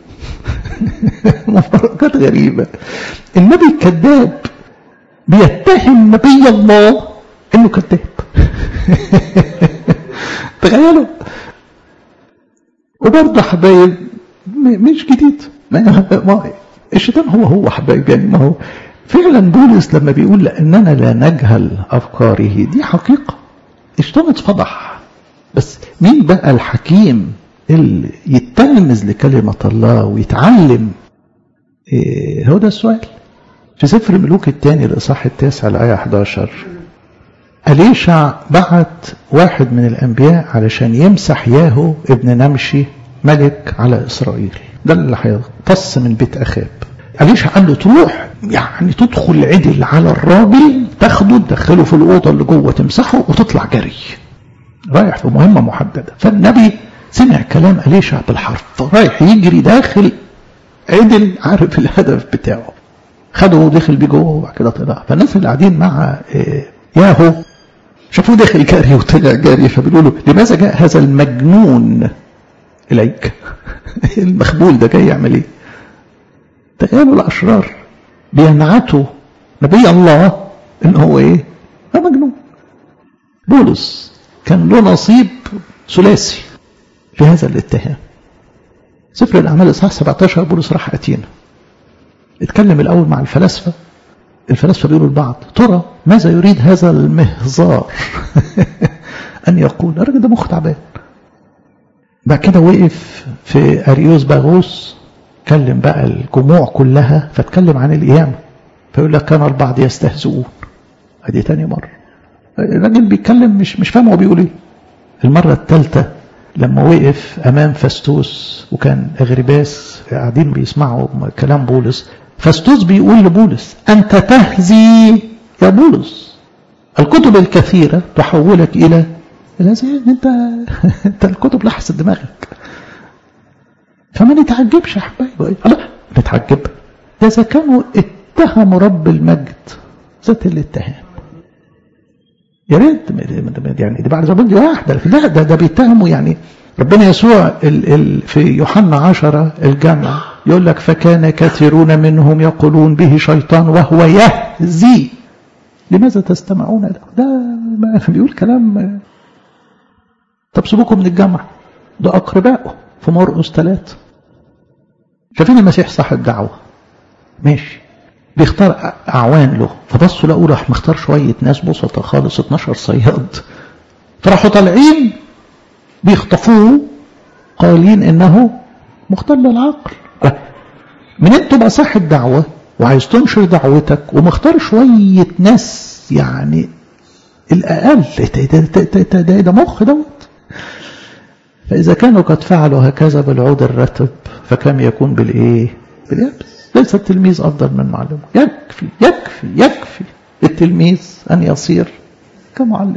مفارقات غريبة النبي الكذاب بيتهم نبي الله انه كذاب تخيلوا وبرضه حبايب مش جديد ما الشيطان هو هو حبايب يعني ما هو فعلا بولس لما بيقول لأننا لا نجهل أفكاره دي حقيقة الشيطان اتفضح بس مين بقى الحكيم اللي يتلمذ لكلمة الله ويتعلم إيه هو ده السؤال في سفر الملوك الثاني الإصحاح التاسع الآية 11 أليشع بعت واحد من الأنبياء علشان يمسح ياهو ابن نمشي ملك على إسرائيل ده اللي هيقتص من بيت أخاب أليشع قال له تروح يعني تدخل عدل على الراجل تاخده تدخله في الأوضة اللي جوه تمسحه وتطلع جري رايح في مهمة محددة فالنبي سمع كلام أليشع بالحرف فرايح يجري داخل عدل عارف الهدف بتاعه خده ودخل بيه جوه وبعد كده طلع فالناس اللي قاعدين مع ياهو شافوه داخل جري وطلع جري فبيقولوا له لماذا جاء هذا المجنون إليك المخبول ده جاي يعمل ايه تخيلوا الأشرار بينعتوا نبي الله ان هو ايه هو مجنون بولس كان له نصيب ثلاثي في هذا الاتهام سفر الأعمال إصحاح 17 بولس راح أتينا اتكلم الأول مع الفلاسفة الفلاسفة بيقولوا لبعض ترى ماذا يريد هذا المهزار أن يقول الراجل ده مخ تعبان بعد كده وقف في أريوس باغوس كلم بقى الجموع كلها فاتكلم عن القيامة فيقول لك كان البعض يستهزئون ادي تاني مرة الراجل بيتكلم مش مش فاهم هو بيقول ايه المرة الثالثة لما وقف أمام فاستوس وكان أغرباس قاعدين بيسمعوا كلام بولس فاستوس بيقول لبولس أنت تهزي يا بولس الكتب الكثيرة تحولك إلى الهزيان أنت أنت الكتب لحست دماغك فما نتعجبش يا حبايبي لا نتعجب ده إذا كانوا اتهموا رب المجد ذات الاتهام يا ريت يعني دي بعد زمان دي واحدة لا ده ده بيتهموا يعني ربنا يسوع ال ال في يوحنا عشرة الجامع يقول لك فكان كثيرون منهم يقولون به شيطان وهو يهزي لماذا تستمعون له ده ما بيقول كلام طب سيبوكم من الجامع ده أقربائه في مرقس ثلاثة شايفين المسيح صاحب دعوة ماشي بيختار أعوان له فبصوا لقوا راح مختار شوية ناس بسطة خالص 12 صياد فراحوا طالعين بيخطفوه قائلين إنه مختل العقل من انت تبقى صاحب دعوة وعايز تنشر دعوتك ومختار شوية ناس يعني الأقل ده, ده, ده مخ دوت فإذا كانوا قد فعلوا هكذا بالعود الرتب فكم يكون بالإيه باليابس ليس التلميذ أفضل من معلمه يكفي يكفي يكفي التلميذ أن يصير كمعلم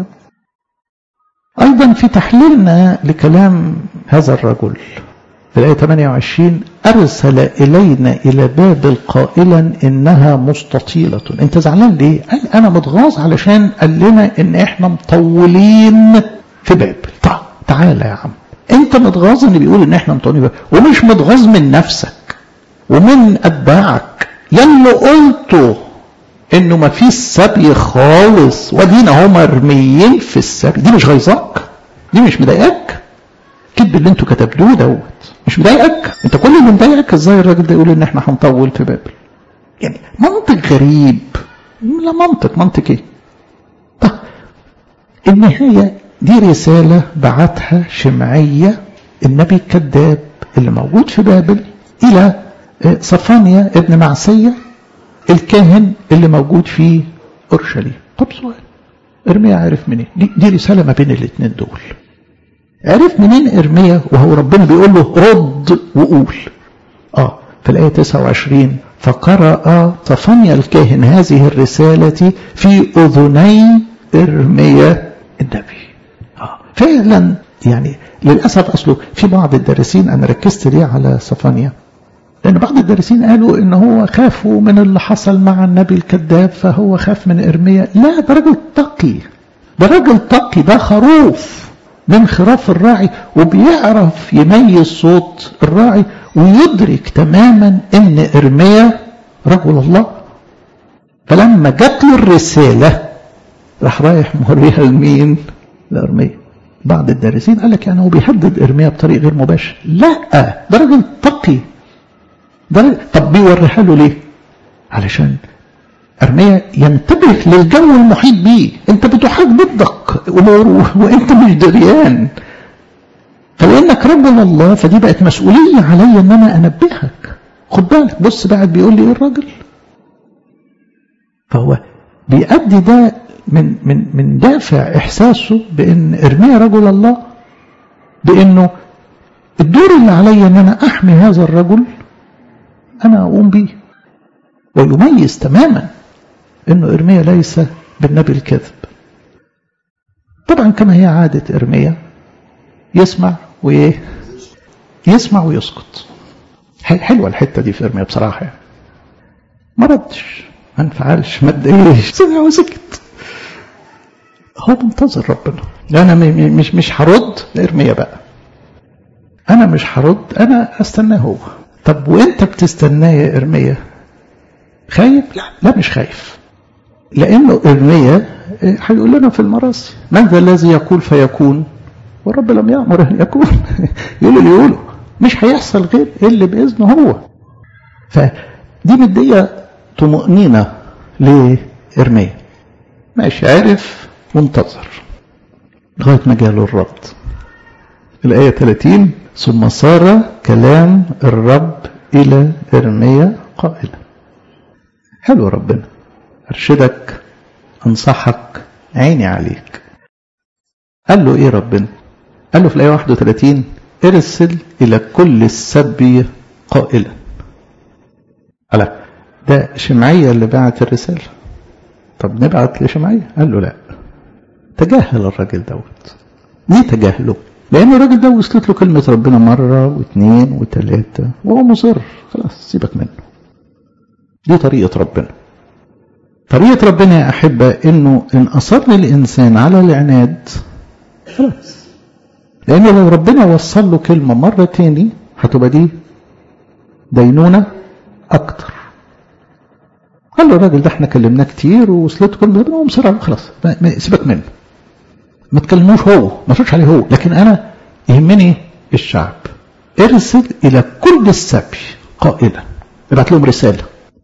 أيضا في تحليلنا لكلام هذا الرجل في الآية 28 أرسل إلينا إلى بابل قائلا إنها مستطيلة أنت زعلان ليه؟ قال أنا متغاظ علشان قال لنا إن إحنا مطولين في بابل طب تعالى يا عم أنت متغاظ إن بيقول إن إحنا مطولين في بابل ومش متغاظ من نفسك ومن أتباعك يلي قلته إنه ما فيش سبي خالص ودينا هم مرميين في السبي دي مش غيظاك دي مش مضايقاك الكذب اللي انتوا كتبتوه دوت مش مضايقك انت كل اللي مضايقك ازاي الراجل ده يقول ان احنا هنطول في بابل يعني منطق غريب لا منطق منطق ايه طب النهايه دي رساله بعتها شمعيه النبي الكذاب اللي موجود في بابل الى صفانيا ابن معسيه الكاهن اللي موجود في اورشليم طب سؤال ارميا عارف منين دي, دي رساله ما بين الاثنين دول عرف منين ارميا وهو ربنا بيقول له رد وقول اه في الايه 29 فقرأ طفنيا الكاهن هذه الرسالة في أذني إرميا النبي آه. فعلا يعني للأسف أصله في بعض الدارسين أنا ركزت ليه على صفانيا لأن بعض الدارسين قالوا إن هو خاف من اللي حصل مع النبي الكذاب فهو خاف من إرميا لا ده راجل تقي ده راجل تقي ده خروف من خراف الراعي وبيعرف يميز صوت الراعي ويدرك تماما ان ارميا رجل الله فلما جات له الرساله راح رايح موريها لمين؟ لارميا بعض الدارسين قال لك يعني هو بيهدد ارميا بطريق غير مباشر لا ده راجل تقي ده راجل طب بيوريها له ليه؟ علشان ارميا ينتبه للجو المحيط بيه انت بتحاج ضدك وانت مش دريان فلانك رجل الله فدي بقت مسؤوليه عليا ان انا انبهك خد بالك بص بقى بيقول لي ايه الراجل فهو بيأدي ده من من من دافع احساسه بان ارميا رجل الله بانه الدور اللي عليا ان انا احمي هذا الرجل انا اقوم بيه ويميز تماما انه ارميا ليس بالنبي الكذب طبعا كما هي عادة ارميا يسمع وايه يسمع ويسكت حلوة الحتة دي في ارميا بصراحة يعني. ما ردش ما انفعلش ما اتضايقش سمع وسكت هو منتظر ربنا انا مش مش هرد ارميا بقى انا مش هرد انا استناه هو طب وانت بتستناه يا ارميا خايف لا لا مش خايف لانه ارميا هيقول لنا في المراسي من ذا الذي يقول فيكون والرب لم يامر ان يكون يقول اللي يقوله مش هيحصل غير اللي باذنه هو فدي مديه طمانينه لارميا ماشي عارف وانتظر لغايه ما جاله الرد الايه 30 ثم صار كلام الرب الى ارميا قائلا حلو ربنا ارشدك انصحك عيني عليك قال له ايه ربنا قال له في الايه 31 ارسل الى كل السبي قائلا على ده شمعية اللي بعت الرسالة طب نبعت لشمعية قال له لا تجاهل الراجل دوت ليه تجاهله لان الراجل ده وصلت له كلمة ربنا مرة واثنين وثلاثة وهو مصر خلاص سيبك منه دي طريقة ربنا طريقة ربنا يا أحبة إنه إن أصر الإنسان على العناد خلاص لأن لو ربنا وصل له كلمة مرة تاني هتبقى دي دينونة أكتر قال له الراجل ده احنا كلمناه كتير ووصلته كلمة ربنا ومصر خلاص سيبك منه ما تكلموش هو ما تقولش عليه هو لكن أنا يهمني الشعب ارسل إلى كل السبي قائلا ابعت لهم رسالة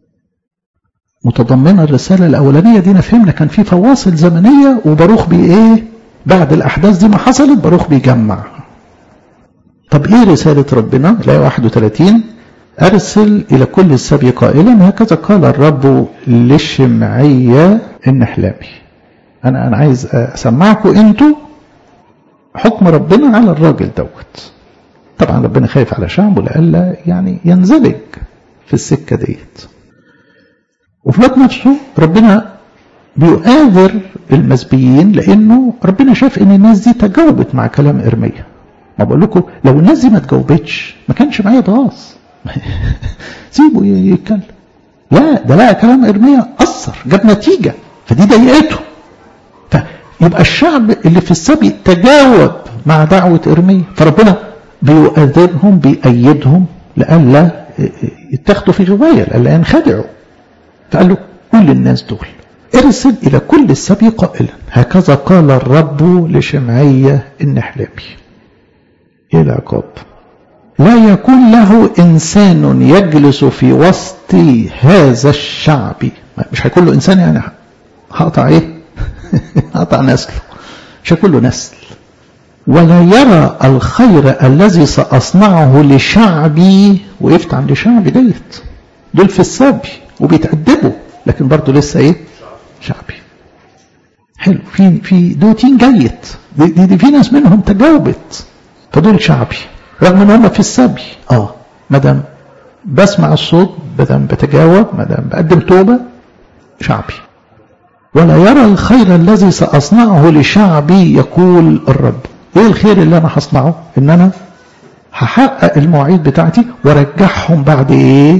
متضمنة الرسالة الأولانية دي فهمنا كان في فواصل زمنية وباروخ بي إيه بعد الأحداث دي ما حصلت باروخ بيجمع طب إيه رسالة ربنا الآية 31 أرسل إلى كل السبي قائلا هكذا قال الرب لشمعية النحلامي أنا أنا عايز أسمعكم أنتوا حكم ربنا على الراجل دوت طبعا ربنا خايف على شعبه لألا يعني ينزلج في السكة ديت وفي الوقت نفسه ربنا بيؤاذر المسبيين لانه ربنا شاف ان الناس دي تجاوبت مع كلام ارميا ما بقول لكم لو الناس دي ما تجاوبتش ما كانش معايا ضغاص سيبه يتكلم لا ده لقى كلام ارميا اثر جاب نتيجه فدي ضايقته فيبقى الشعب اللي في السبي تجاوب مع دعوه ارميا فربنا بيؤاذرهم بيأيدهم لئلا يتاخدوا في غوايه لئلا ينخدعوا فقال له قول للناس دول ارسل إلى كل السبي قائلا هكذا قال الرب لشمعية النحلابي إيه العقاب لا يكون له إنسان يجلس في وسط هذا الشعب مش هيكون له إنسان يعني هقطع إيه هقطع نسله مش هيكون له نسل ولا يرى الخير الذي سأصنعه لشعبي وقفت عند شعبي ديت دول في السبي وبيتأدبوا لكن برضه لسه ايه شعبي حلو في في دوتين جيد دي, دي, دي في ناس منهم تجاوبت فدول شعبي رغم ان هم في السبي اه ما دام بسمع الصوت ما دام بتجاوب ما دام بقدم توبه شعبي ولا يرى الخير الذي ساصنعه لشعبي يقول الرب ايه الخير اللي انا هصنعه ان انا هحقق المواعيد بتاعتي وارجعهم بعد ايه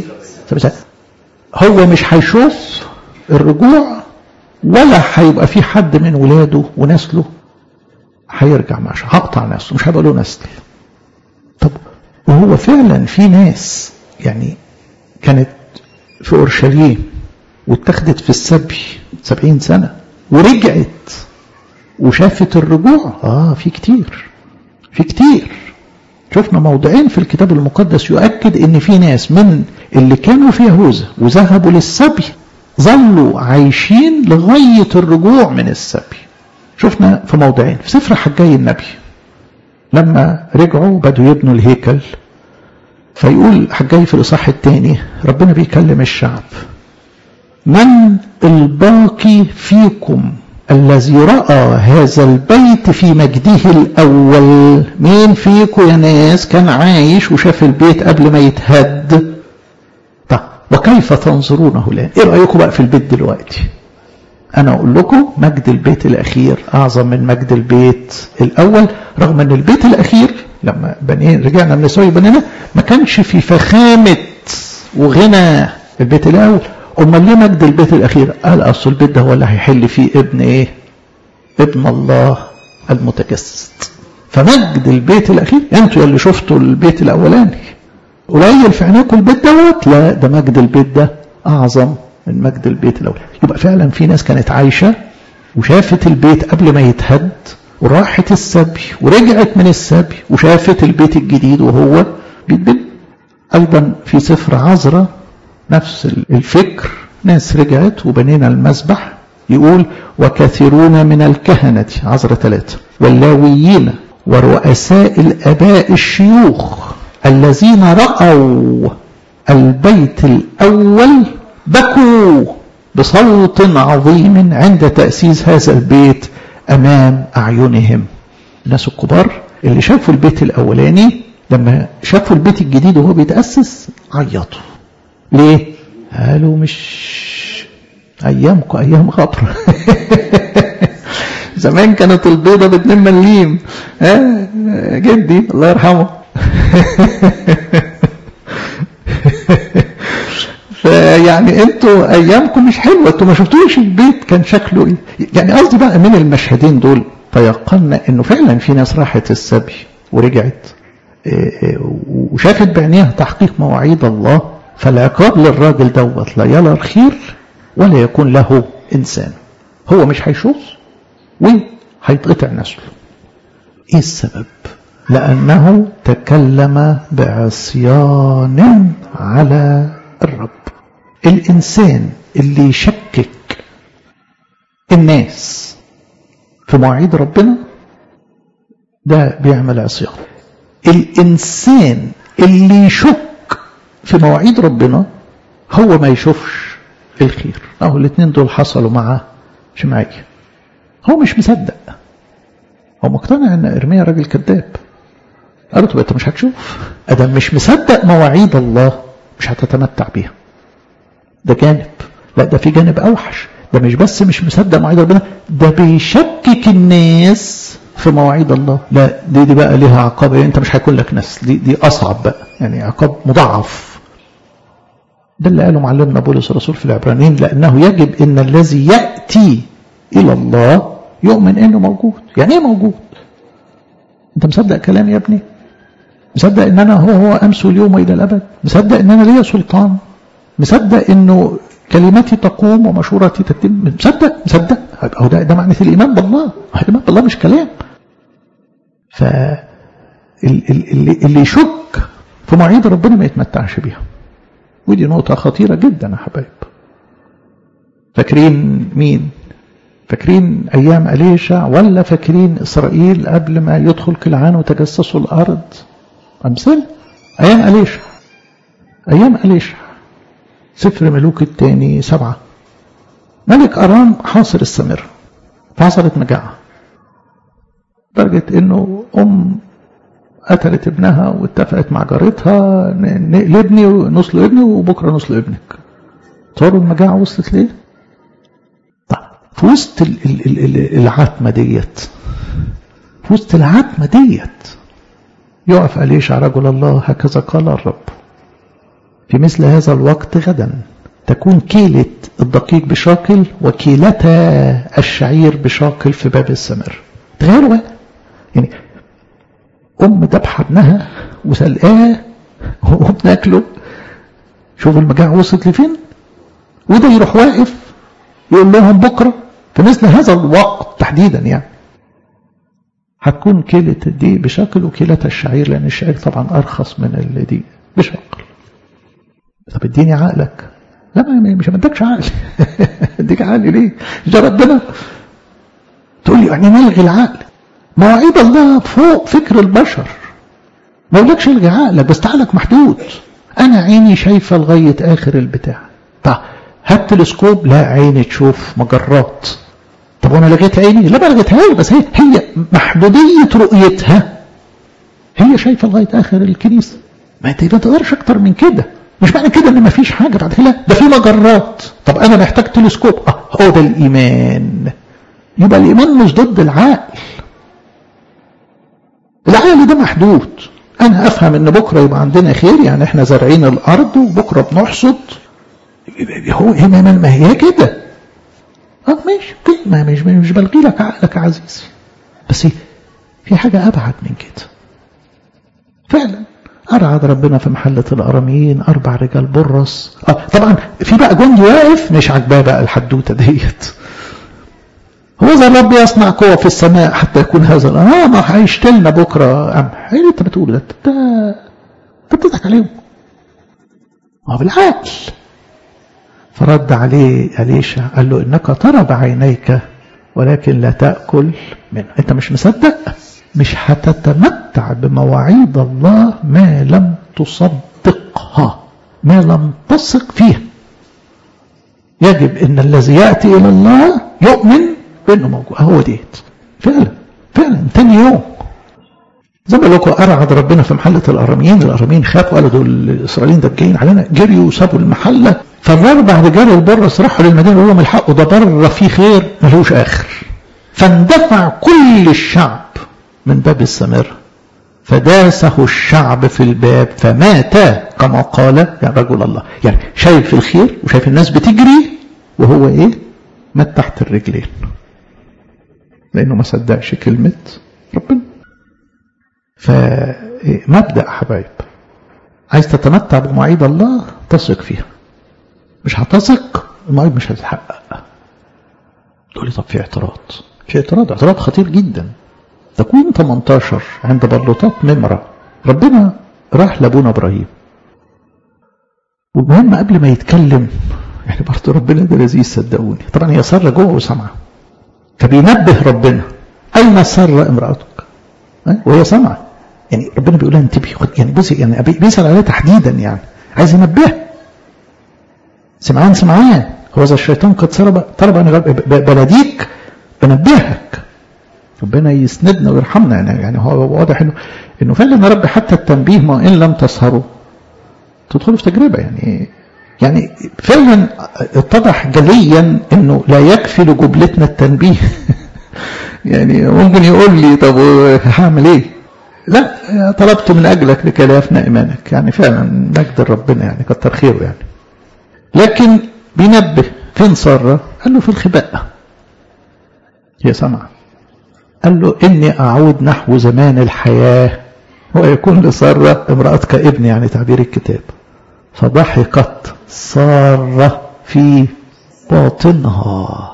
هو مش هيشوف الرجوع ولا هيبقى في حد من ولاده ونسله هيرجع معش هقطع نسله مش هيبقى له نسل طب وهو فعلا في ناس يعني كانت في اورشليم واتخذت في السبي سبعين سنه ورجعت وشافت الرجوع اه في كتير في كتير شفنا موضعين في الكتاب المقدس يؤكد ان في ناس من اللي كانوا في يهوذا وذهبوا للسبي ظلوا عايشين لغاية الرجوع من السبي شفنا في موضعين في سفر حجاي النبي لما رجعوا بدوا يبنوا الهيكل فيقول حجاي في الإصحاح الثاني ربنا بيكلم الشعب من الباقي فيكم الذي رأى هذا البيت في مجده الأول مين فيكم يا ناس كان عايش وشاف البيت قبل ما يتهد طب وكيف تنظرونه الآن ايه رأيكم بقى في البيت دلوقتي أنا أقول لكم مجد البيت الأخير أعظم من مجد البيت الأول رغم أن البيت الأخير لما بنينا رجعنا من السوي بنينا ما كانش في فخامة وغنى البيت الأول امال ليه مجد البيت الاخير قال اصل البيت ده هو اللي هيحل فيه ابن ايه ابن الله المتجسد فمجد البيت الاخير انتوا اللي شفتوا البيت الاولاني قليل في عينيكم البيت دوت لا ده مجد البيت ده اعظم من مجد البيت الاول يبقى فعلا في ناس كانت عايشه وشافت البيت قبل ما يتهد وراحت السبي ورجعت من السبي وشافت البيت الجديد وهو بيتبني ايضا في سفر عذراء نفس الفكر ناس رجعت وبنينا المسبح يقول وكثيرون من الكهنة عذر ثلاثة واللاويين ورؤساء الأباء الشيوخ الذين رأوا البيت الأول بكوا بصوت عظيم عند تأسيس هذا البيت أمام أعينهم الناس الكبار اللي شافوا البيت الأولاني لما شافوا البيت الجديد وهو بيتأسس عيطوا ليه قالوا مش ايامكم ايام غبر زمان كانت البيضة باتنين مليم ها جدي الله يرحمه فيعني انتوا ايامكم مش حلوه انتوا ما شفتوش البيت كان شكله ايه يعني قصدي بقى من المشهدين دول تيقنا انه فعلا في ناس راحت السبي ورجعت وشافت بعينيها تحقيق مواعيد الله فالعقاب للراجل دوت لا يرى الخير ولا يكون له إنسان هو مش هيشوف وهيتقطع نسله إيه السبب لأنه تكلم بعصيان على الرب الإنسان اللي يشكك الناس في مواعيد ربنا ده بيعمل عصيان الإنسان اللي يشك في مواعيد ربنا هو ما يشوفش الخير اهو الاثنين دول حصلوا مع شمعية هو مش مصدق هو مقتنع ان ارميا راجل كذاب قالت له انت مش هتشوف ادم مش مصدق مواعيد الله مش هتتمتع بيها ده جانب لا ده في جانب اوحش ده مش بس مش مصدق مواعيد ربنا ده بيشكك الناس في مواعيد الله لا دي دي بقى ليها عقاب انت مش هيكون لك نسل دي دي اصعب بقى يعني عقاب مضاعف ده اللي قاله معلمنا بولس الرسول في العبرانيين لانه يجب ان الذي ياتي الى الله يؤمن انه موجود يعني ايه موجود انت مصدق كلامي يا ابني مصدق ان انا هو هو امس واليوم والى الابد مصدق ان انا ليا سلطان مصدق انه كلمتي تقوم ومشورتي تتم مصدق مصدق هو ده, ده معنى الايمان بالله الايمان بالله مش كلام ف اللي, اللي يشك في مواعيد ربنا ما يتمتعش بيها ودي نقطة خطيرة جدا يا حبايب فاكرين مين فاكرين أيام أليشع ولا فاكرين إسرائيل قبل ما يدخل كلعان وتجسسوا الأرض أمثل أيام أليشع أيام أليشع سفر ملوك الثاني سبعة ملك أرام حاصر السمر فحصلت مجاعة لدرجة إنه أم قتلت ابنها واتفقت مع جارتها نقل ابني ونصل ابني وبكره نصل ابنك تصوروا المجاعة وصلت ليه؟ طب في وسط العتمة ديت في وسط العتمة ديت يقف أليشع رجل الله هكذا قال الرب في مثل هذا الوقت غدا تكون كيلة الدقيق بشاكل وكيلتا الشعير بشاكل في باب السمر تخيلوا بقى يعني أم ذبح ابنها وسلقاه وبناكله شوف المجاعة وصلت لفين وده يروح واقف يقول لهم بكرة في مثل هذا الوقت تحديدا يعني هتكون كيلة الدقيق بشكل وكيلة الشعير لأن الشعير طبعا أرخص من الدقيق بشكل طب اديني عقلك لا ما مش مدكش عقل اديك عقل ليه ده ربنا تقول لي يعني نلغي العقل مواعيد الله فوق فكر البشر ما اقولكش الغي عقلك بس عقلك محدود انا عيني شايفه لغايه اخر البتاع طب هات تلسكوب لا عيني تشوف مجرات طب وانا لغيت عيني لا ما لغيتهاش بس هي هي محدوديه رؤيتها هي شايفه لغايه اخر الكنيسه ما انت ما تقدرش اكتر من كده مش معنى كده ان ما فيش حاجه بعد كده ده في مجرات طب انا محتاج تلسكوب اه هو ده الايمان يبقى الايمان مش ضد العقل العقل ده محدود انا افهم ان بكره يبقى عندنا خير يعني احنا زارعين الارض وبكره بنحصد هو هي ما هي كده اه ماشي ما مش مش بلغي لك عقلك يا عزيزي بس في حاجه ابعد من كده فعلا أرعد ربنا في محلة الأراميين أربع رجال برص آه طبعا في بقى جندي واقف مش عاجباه بقى الحدوتة ديت هو ذا الرب يصنع قوة في السماء حتى يكون هذا اه ما هيشتلنا بكرة قمح ايه اللي انت بتقول ده انت انت بتضحك عليهم ما بالعقل فرد عليه أليشع قال له إنك ترى بعينيك ولكن لا تأكل منه أنت مش مصدق مش هتتمتع بمواعيد الله ما لم تصدقها ما لم تثق فيها يجب ان الذي ياتي الى الله يؤمن بانه موجود هو ديت فعلا فعلا تاني يوم زي ما لكم ارعد ربنا في محله الاراميين الاراميين خافوا قالوا دول الاسرائيليين ده جايين علينا جريوا وسابوا المحله فالاربع رجال البرص راحوا للمدينه وهم الحقوا ده بره في خير ملوش اخر فاندفع كل الشعب من باب السمر فداسه الشعب في الباب فمات كما قال يا رجل الله يعني شايف الخير وشايف الناس بتجري وهو ايه مات تحت الرجلين لانه ما صدقش كلمه ربنا فمبدا حبايب عايز تتمتع بمواعيد الله تثق فيها مش هتثق المواعيد مش هتتحقق تقول لي طب في اعتراض في اعتراض اعتراض خطير جدا تكوين 18 عند بلوطات ممرة ربنا راح لابونا ابراهيم والمهم قبل ما يتكلم يعني برضه ربنا ده لذيذ صدقوني طبعا هي ساره جوه وسامعه فبينبه ربنا اين ساره امراتك وهي سامعه يعني ربنا بيقول لها انتبهي يعني بصي يعني بيسال عليها تحديدا يعني عايز ينبهها سمعان سمعان هو ذا الشيطان قد سرب طلب ان بناديك بنبهك ربنا يسندنا ويرحمنا يعني, يعني هو واضح انه انه فعلا يا رب حتى التنبيه ما ان لم تسهروا تدخلوا في تجربه يعني يعني فعلا اتضح جليا انه لا يكفي لجملتنا التنبيه يعني ممكن يقول لي طب هعمل ايه؟ لا طلبت من اجلك لكي لا يفنى ايمانك يعني فعلا مجد ربنا يعني كتر خيره يعني لكن بينبه فين ساره؟ قال له في الخباء هي سمع قال له إني أعود نحو زمان الحياة ويكون لسارة امرأتك ابن يعني تعبير الكتاب فضحكت سارة في باطنها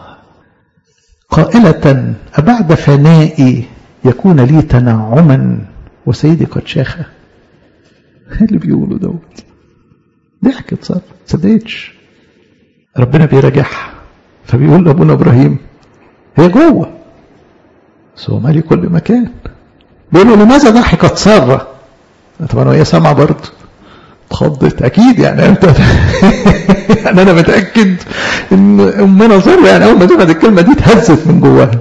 قائلة أبعد فنائي يكون لي تنعما وسيدي قد شاخ اللي بيقولوا دوت ضحكت سارة صدقتش ربنا بيراجعها فبيقول لابونا ابراهيم هي جوه بس هو مالي كل مكان بيقول له لماذا ضحكت ساره طبعا وهي سامعه برضه اتخضت اكيد يعني انت يعني انا متاكد ان امنا ساره يعني اول ما سمعت الكلمه دي اتهزت من جواها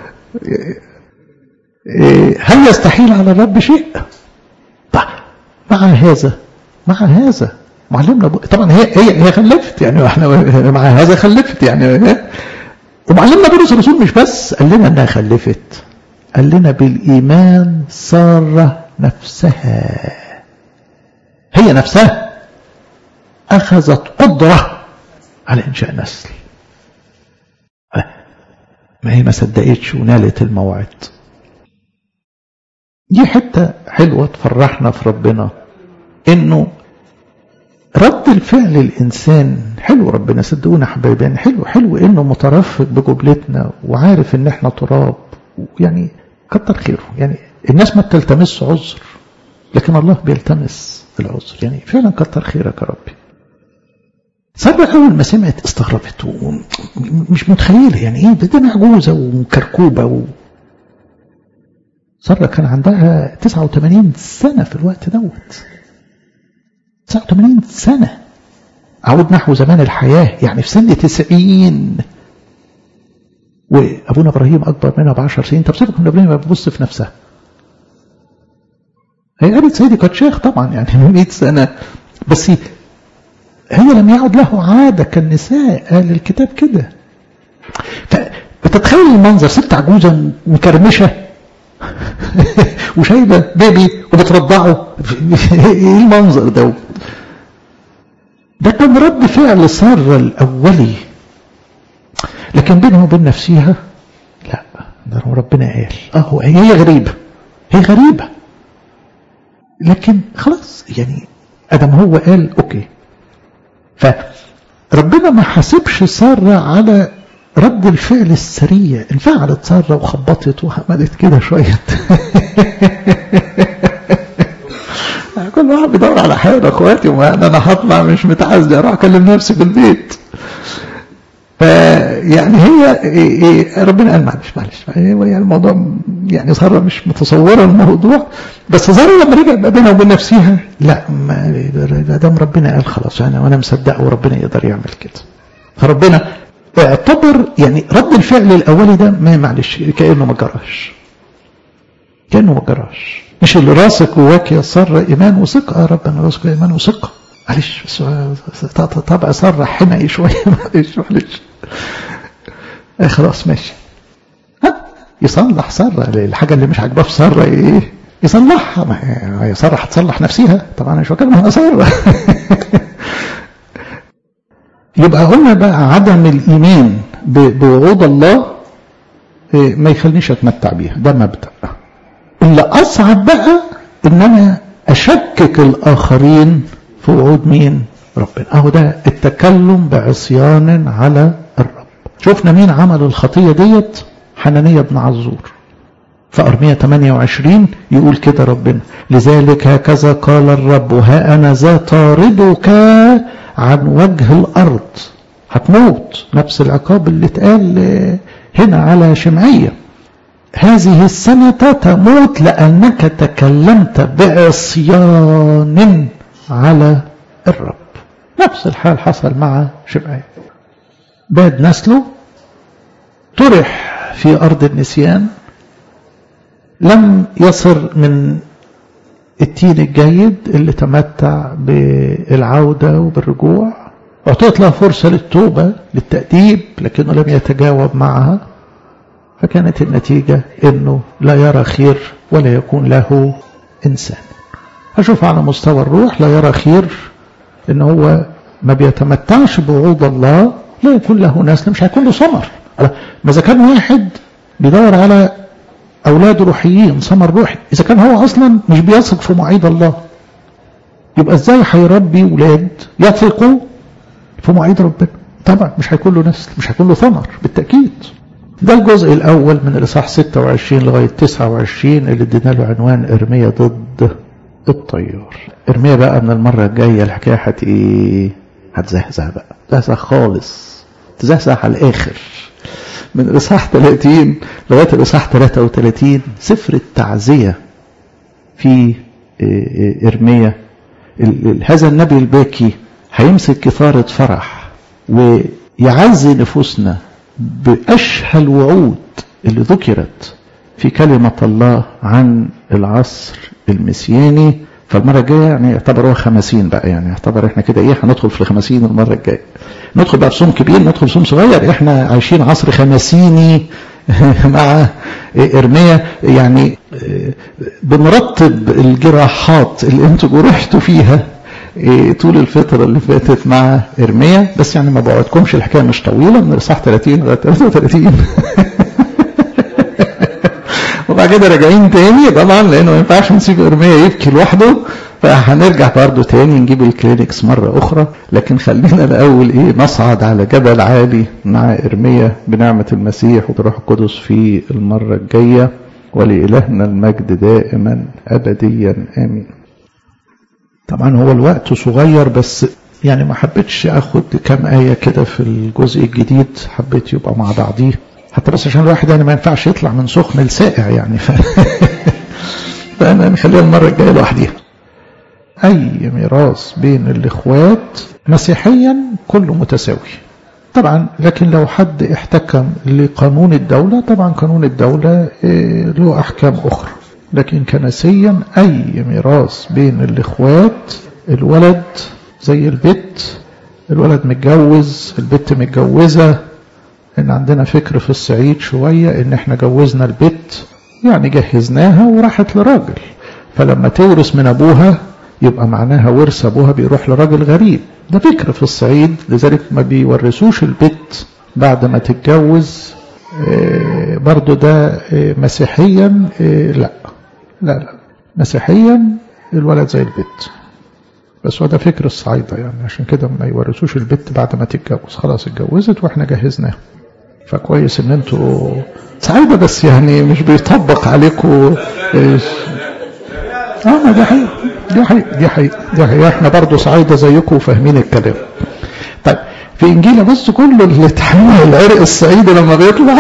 هل يستحيل على الرب شيء؟ مع هذا مع هذا معلمنا طبعا هي هي هي خلفت يعني احنا مع هذا خلفت يعني ومعلمنا بولس الرسول مش بس قال لنا انها خلفت قال لنا بالايمان ساره نفسها هي نفسها أخذت قدرة على إنشاء نسل ما هي ما صدقتش ونالت الموعد دي حتة حلوة تفرحنا في ربنا إنه رد الفعل الإنسان حلو ربنا صدقونا حبايبي يعني حلو حلو إنه مترفق بجملتنا وعارف إن إحنا تراب يعني كتر خيره يعني الناس ما بتلتمس عذر لكن الله بيلتمس العذر يعني فعلا كتر خيرك يا ربي سارة أول ما سمعت استغربت ومش متخيلة يعني إيه ده معجوزة وكركوبة و... سارة كان عندها 89 سنة في الوقت دوت 89 سنة أعود نحو زمان الحياة يعني في سن 90 وأبونا إبراهيم أكبر منها بعشر سنين طب سيبك من إبراهيم بتبص في نفسها هي قالت سيدي قد شيخ طبعا يعني من 100 سنة بس هي لم يعد له عادة كالنساء قال الكتاب كده فبتتخيل المنظر ست عجوزة مكرمشة وشايلة بيبي وبترضعه ايه المنظر ده ده كان رد فعل سارة الأولي لكن بينها وبين نفسها لا ده ربنا قال اه هي غريبة هي غريبة لكن خلاص يعني ادم هو قال اوكي فربنا ما حاسبش سارة على رد الفعل السريع انفعلت سارة وخبطت وعملت كده شوية كل واحد بيدور على حاجة اخواتي وما انا هطلع مش متعزل اروح اكلم نفسي في البيت فيعني هي إيه إيه ربنا قال معلش معلش يعني الموضوع يعني سارة مش متصورة الموضوع بس سارة لما رجع بينها وبين نفسها لا ما دام ربنا قال خلاص انا وانا مصدق وربنا يقدر يعمل كده فربنا اعتبر يعني رد الفعل الاولي ده ما معلش كانه ما جراش كانه ما جراش مش اللي راسك جواك يا سارة ايمان وثقه يا رب انا راسك ايمان وثقه معلش بس طبع سارة حمقي شويه معلش معلش آه خلاص ماشي ها يصلح سارة الحاجة اللي مش عاجباه في سارة ايه يصلحها ما هي سارة هتصلح نفسها طبعا انا مش بتكلم عن سارة يبقى قلنا بقى عدم الايمان بوعود الله إيه ما يخلينيش اتمتع بيها ده مبدا اللي اصعب بقى ان انا اشكك الاخرين في وعود مين ربنا اهو ده التكلم بعصيان على الرب شفنا مين عمل الخطيه ديت حنانية بن عزور فأرمية 28 يقول كده ربنا لذلك هكذا قال الرب ها أنا ذا طاردك عن وجه الأرض هتموت نفس العقاب اللي اتقال هنا على شمعية هذه السنة تموت لأنك تكلمت بعصيان على الرب نفس الحال حصل مع شمعية باد نسله طرح في أرض النسيان لم يصر من التين الجيد اللي تمتع بالعودة وبالرجوع أعطيت له فرصة للتوبة للتأديب لكنه لم يتجاوب معها فكانت النتيجة أنه لا يرى خير ولا يكون له إنسان أشوف على مستوى الروح لا يرى خير أنه هو ما بيتمتعش بوعود الله لا يكون له نسل مش هيكون له ثمر ما إذا كان واحد بيدور على أولاد روحيين ثمر روحي إذا كان هو أصلا مش بيثق في مواعيد الله يبقى إزاي هيربي ولاد يثقوا في مواعيد ربنا طبعا مش هيكون له نسل مش هيكون له ثمر بالتأكيد ده الجزء الأول من الإصحاح 26 لغاية 29 اللي ادينا له عنوان إرمية ضد الطيور إرمية بقى من المرة الجاية الحكاية هت إيه هتزهزه بقى تزهزه خالص تزهزه على الآخر من الإصحاح 30 لغاية الإصحاح 33 سفر التعزية في إرمية هذا النبي الباكي هيمسك كثارة فرح ويعزي نفوسنا بأشهى الوعود اللي ذكرت في كلمة الله عن العصر المسياني فالمرة الجاية يعني يعتبر هو خمسين بقى يعني يعتبر احنا كده ايه هندخل في الخمسين المرة الجاية ندخل بقى في صوم كبير ندخل في صوم صغير احنا عايشين عصر خمسيني مع ارميا يعني بنرتب الجراحات اللي انتوا جرحتوا فيها طول الفترة اللي فاتت مع ارميا بس يعني ما بوعدكمش الحكاية مش طويلة من الاصحاح 30 لغاية 33 وبعد كده راجعين تاني طبعا لانه ما ينفعش نسيب ارميا يبكي لوحده فهنرجع برضه تاني نجيب الكلينكس مرة أخرى لكن خلينا الأول إيه نصعد على جبل عالي مع إرميا بنعمة المسيح وبروح القدس في المرة الجاية ولإلهنا المجد دائما أبديا آمين طبعا هو الوقت صغير بس يعني ما حبيتش اخد كام آية كده في الجزء الجديد حبيت يبقى مع بعضيه حتى بس عشان الواحد يعني ما ينفعش يطلع من سخن لسائع يعني ف... فأنا نخليها المرة الجاية لوحديها أي ميراث بين الإخوات مسيحيا كله متساوي طبعا لكن لو حد احتكم لقانون الدولة طبعا قانون الدولة له أحكام أخرى لكن كنسيا أي ميراث بين الإخوات الولد زي البت الولد متجوز البت متجوزة إن عندنا فكر في الصعيد شوية إن إحنا جوزنا البت يعني جهزناها وراحت لراجل فلما تورث من أبوها يبقى معناها ورث أبوها بيروح لراجل غريب ده فكر في الصعيد لذلك ما بيورثوش البت بعد ما تتجوز إيه برضو ده إيه مسيحيا إيه لا لا لا مسيحيا الولد زي البت بس هو ده فكر الصعايدة يعني عشان كده ما يورثوش البت بعد ما تتجوز خلاص اتجوزت واحنا جهزناها فكويس ان انتوا صعايدة بس يعني مش بيطبق عليكم إيش اه دي حقيقة دي حقيقة دي حقيقة دي حقيقة احنا برضه صعايدة زيكم وفاهمين الكلام طيب في انجيل بص كل اللي تحمل العرق الصعيدي لما بيطلع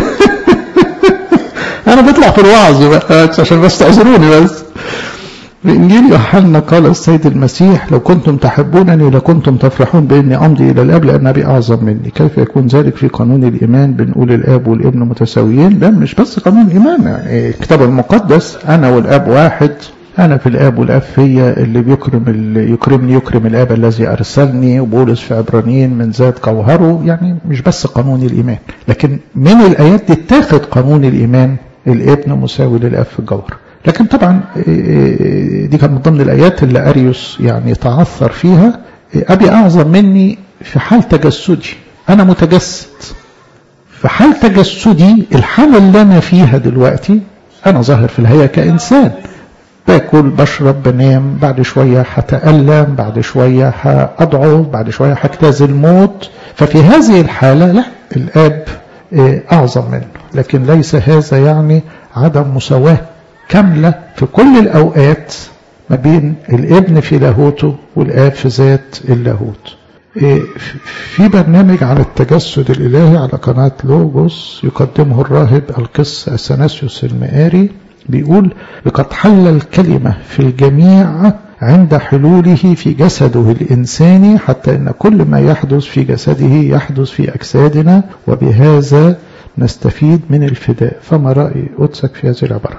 انا بطلع في الوعظ بقى عشان بس تعذروني بس في انجيل يوحنا قال السيد المسيح لو كنتم تحبونني لكنتم تفرحون باني امضي الى الاب لان ابي اعظم مني كيف يكون ذلك في قانون الايمان بنقول الاب والابن متساويين لا مش بس قانون الايمان يعني الكتاب المقدس انا والاب واحد أنا في الآب والآب فيا اللي بيكرم اللي يكرمني يكرم الآب الذي أرسلني وبولس في عبرانيين من ذات جوهره يعني مش بس قانون الإيمان لكن من الآيات دي اتاخد قانون الإيمان الابن مساوي للآب في الجوهر لكن طبعا دي كانت من ضمن الآيات اللي أريوس يعني تعثر فيها أبي أعظم مني في حال تجسدي أنا متجسد في حال تجسدي الحالة اللي أنا فيها دلوقتي أنا ظاهر في الهيئة كإنسان باكل بشرب بنام بعد شوية هتألم بعد شوية هأضعف بعد شوية هجتاز الموت ففي هذه الحالة لا الآب أعظم منه لكن ليس هذا يعني عدم مساواة كاملة في كل الأوقات ما بين الابن في لاهوته والآب في ذات اللاهوت في برنامج على التجسد الإلهي على قناة لوجوس يقدمه الراهب القس أثناسيوس المآري بيقول لقد حل الكلمة في الجميع عند حلوله في جسده الإنساني حتى إن كل ما يحدث في جسده يحدث في أجسادنا وبهذا نستفيد من الفداء فما رأي قدسك في هذه العبارة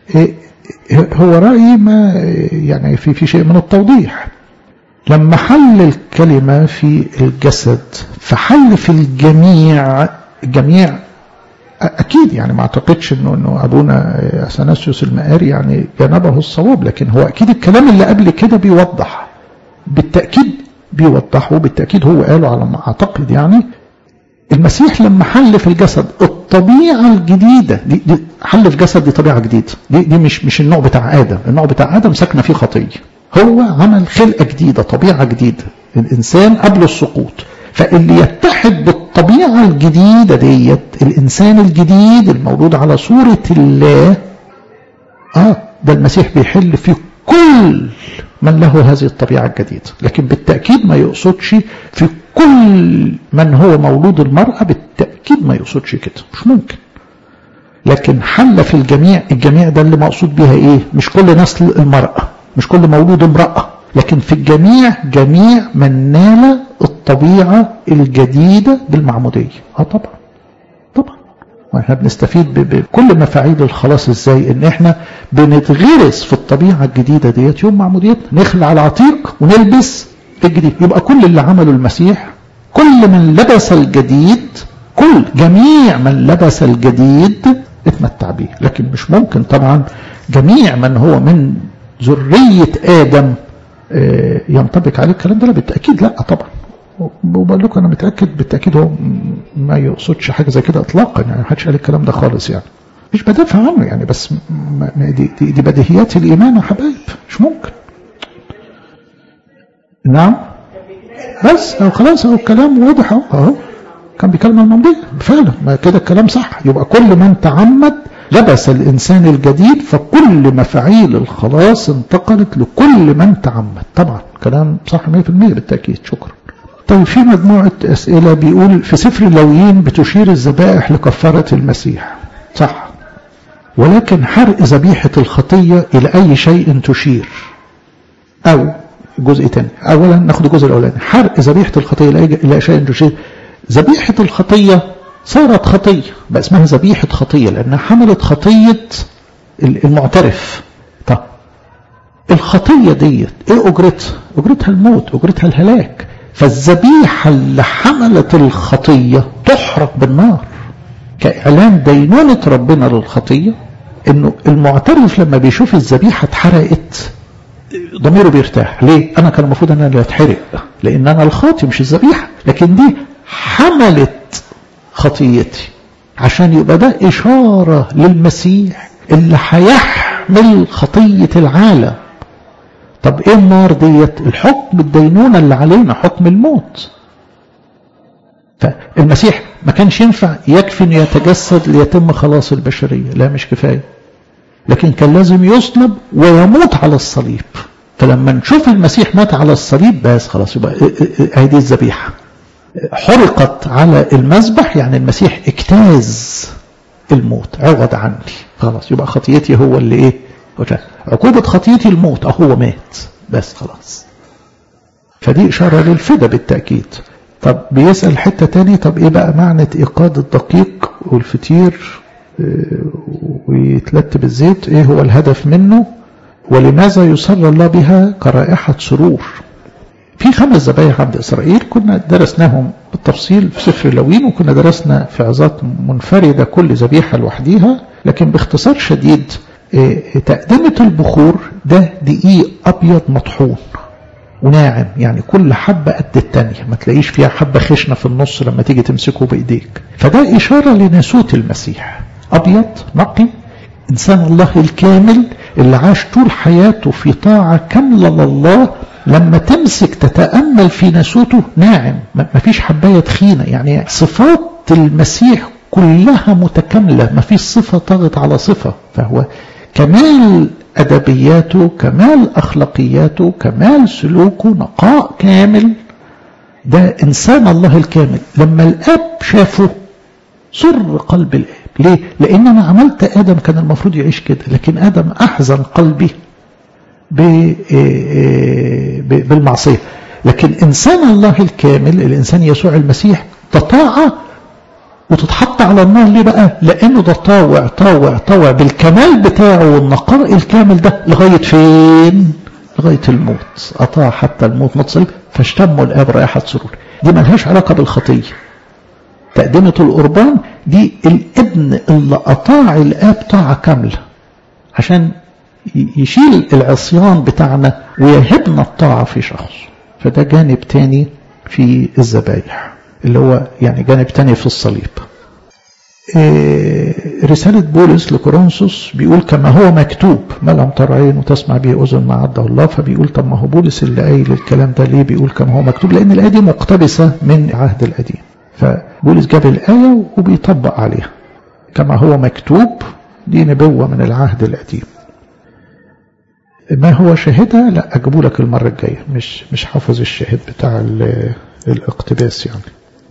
هو رأيي ما يعني في في شيء من التوضيح لما حل الكلمة في الجسد فحل في الجميع الجميع أكيد يعني ما أعتقدش إنه إنه أبونا أثناسيوس المآري يعني جنبه الصواب لكن هو أكيد الكلام اللي قبل كده بيوضح بالتأكيد بيوضح وبالتأكيد هو قاله على ما أعتقد يعني المسيح لما حل في الجسد الطبيعة الجديدة دي, دي حل في جسد دي طبيعة جديدة دي, دي مش مش النوع بتاع آدم النوع بتاع آدم ساكنة فيه خطية هو عمل خلقة جديدة طبيعة جديدة الإنسان قبل السقوط فاللي يتحد بالطبيعة الجديدة ديت الإنسان الجديد المولود على صورة الله آه ده المسيح بيحل في كل من له هذه الطبيعة الجديدة لكن بالتأكيد ما يقصدش في كل من هو مولود المرأة بالتأكيد ما يقصدش كده مش ممكن لكن حل في الجميع الجميع ده اللي مقصود بها ايه مش كل نسل المرأة مش كل مولود امرأة لكن في الجميع جميع من نال الطبيعة الجديدة بالمعمودية اه طبعا طبعا واحنا بنستفيد بكل مفاعيل الخلاص ازاي ان احنا بنتغرس في الطبيعة الجديدة ديت يوم معموديتنا نخلع العتيق ونلبس الجديد يبقى كل اللي عمله المسيح كل من لبس الجديد كل جميع من لبس الجديد اتمتع به لكن مش ممكن طبعا جميع من هو من ذرية آدم ينطبق عليه الكلام ده لا بالتأكيد لا طبعا وبقول لكم أنا متأكد بالتأكيد هو ما يقصدش حاجة زي كده إطلاقا يعني ما حدش قال الكلام ده خالص يعني مش بدافع عنه يعني بس ما دي, دي, دي بديهيات الإيمان يا حبايب مش ممكن نعم بس أو خلاص أو الكلام واضح أهو أهو كان بيكلم عن المنبيه فعلا ما كده الكلام صح يبقى كل من تعمد لبس الإنسان الجديد فكل مفاعيل الخلاص انتقلت لكل من تعمد طبعا كلام صح 100% بالتأكيد شكرا طيب في مجموعة أسئلة بيقول في سفر اللويين بتشير الذبائح لكفارة المسيح صح ولكن حرق ذبيحة الخطية إلى أي شيء تشير أو جزء تاني أولا ناخد الجزء الأولاني حرق ذبيحة الخطية إلى أي شيء تشير ذبيحة الخطية صارت خطية بقى اسمها ذبيحة خطية لأنها حملت خطية المعترف طب الخطية ديت ايه اجرتها اجرتها الموت اجرتها الهلاك فالذبيحة اللي حملت الخطية تحرق بالنار كإعلان دينونة ربنا للخطية انه المعترف لما بيشوف الذبيحة اتحرقت ضميره بيرتاح ليه انا كان المفروض ان انا اللي اتحرق لان انا الخاطي مش الذبيحة لكن دي حملت خطيتي عشان يبقى ده إشارة للمسيح اللي هيحمل خطية العالم طب ايه النار ديت الحكم الدينونة اللي علينا حكم الموت فالمسيح ما كانش ينفع يكفي انه يتجسد ليتم خلاص البشرية لا مش كفاية لكن كان لازم يصلب ويموت على الصليب فلما نشوف المسيح مات على الصليب بس خلاص يبقى هذه الذبيحه حرقت على المذبح يعني المسيح اجتاز الموت عوض عني خلاص يبقى خطيتي هو اللي ايه عقوبة خطيتي الموت اهو مات بس خلاص فدي اشارة للفدا بالتأكيد طب بيسأل حتة تاني طب ايه بقى معنى ايقاد الدقيق والفتير ويتلت بالزيت ايه هو الهدف منه ولماذا يصر الله بها كرائحة سرور في خمس ذبايح عند إسرائيل كنا درسناهم بالتفصيل في سفر اللوين وكنا درسنا في عظات منفردة كل ذبيحة لوحديها لكن باختصار شديد تقدمة البخور ده دقيق أبيض مطحون وناعم يعني كل حبة قد التانية ما تلاقيش فيها حبة خشنة في النص لما تيجي تمسكه بإيديك فده إشارة لناسوت المسيح أبيض نقي إنسان الله الكامل اللي عاش طول حياته في طاعة كاملة لله لما تمسك تتأمل في ناسوته ناعم ما فيش حباية تخينة يعني صفات المسيح كلها متكاملة ما فيش صفة طغت على صفة فهو كمال أدبياته كمال أخلاقياته كمال سلوكه نقاء كامل ده إنسان الله الكامل لما الأب شافه سر قلب الآب ليه؟ لأن أنا عملت آدم كان المفروض يعيش كده لكن آدم أحزن قلبي بالمعصية لكن إنسان الله الكامل الإنسان يسوع المسيح تطاع وتتحط على النار ليه بقى لأنه ده طاوع طاوع طاوع بالكمال بتاعه والنقاء الكامل ده لغاية فين لغاية الموت أطاع حتى الموت متصل فاشتموا الآب رائحة سرور دي ملهاش علاقة بالخطية تقدمة القربان دي الابن اللي أطاع الآب طاعة كاملة عشان يشيل العصيان بتاعنا ويهبنا الطاعة في شخص فده جانب تاني في الذبايح اللي هو يعني جانب تاني في الصليب رسالة بولس لكورنثوس بيقول كما هو مكتوب ما لم تر عين وتسمع به أذن ما عده الله فبيقول طب ما هو بولس اللي قايل الكلام ده ليه بيقول كما هو مكتوب لأن الآية دي مقتبسة من العهد القديم فبولس جاب الآية وبيطبق عليها كما هو مكتوب دي نبوة من العهد القديم ما هو شاهدها لا أجيبه لك المرة الجاية مش مش حافظ الشاهد بتاع الاقتباس يعني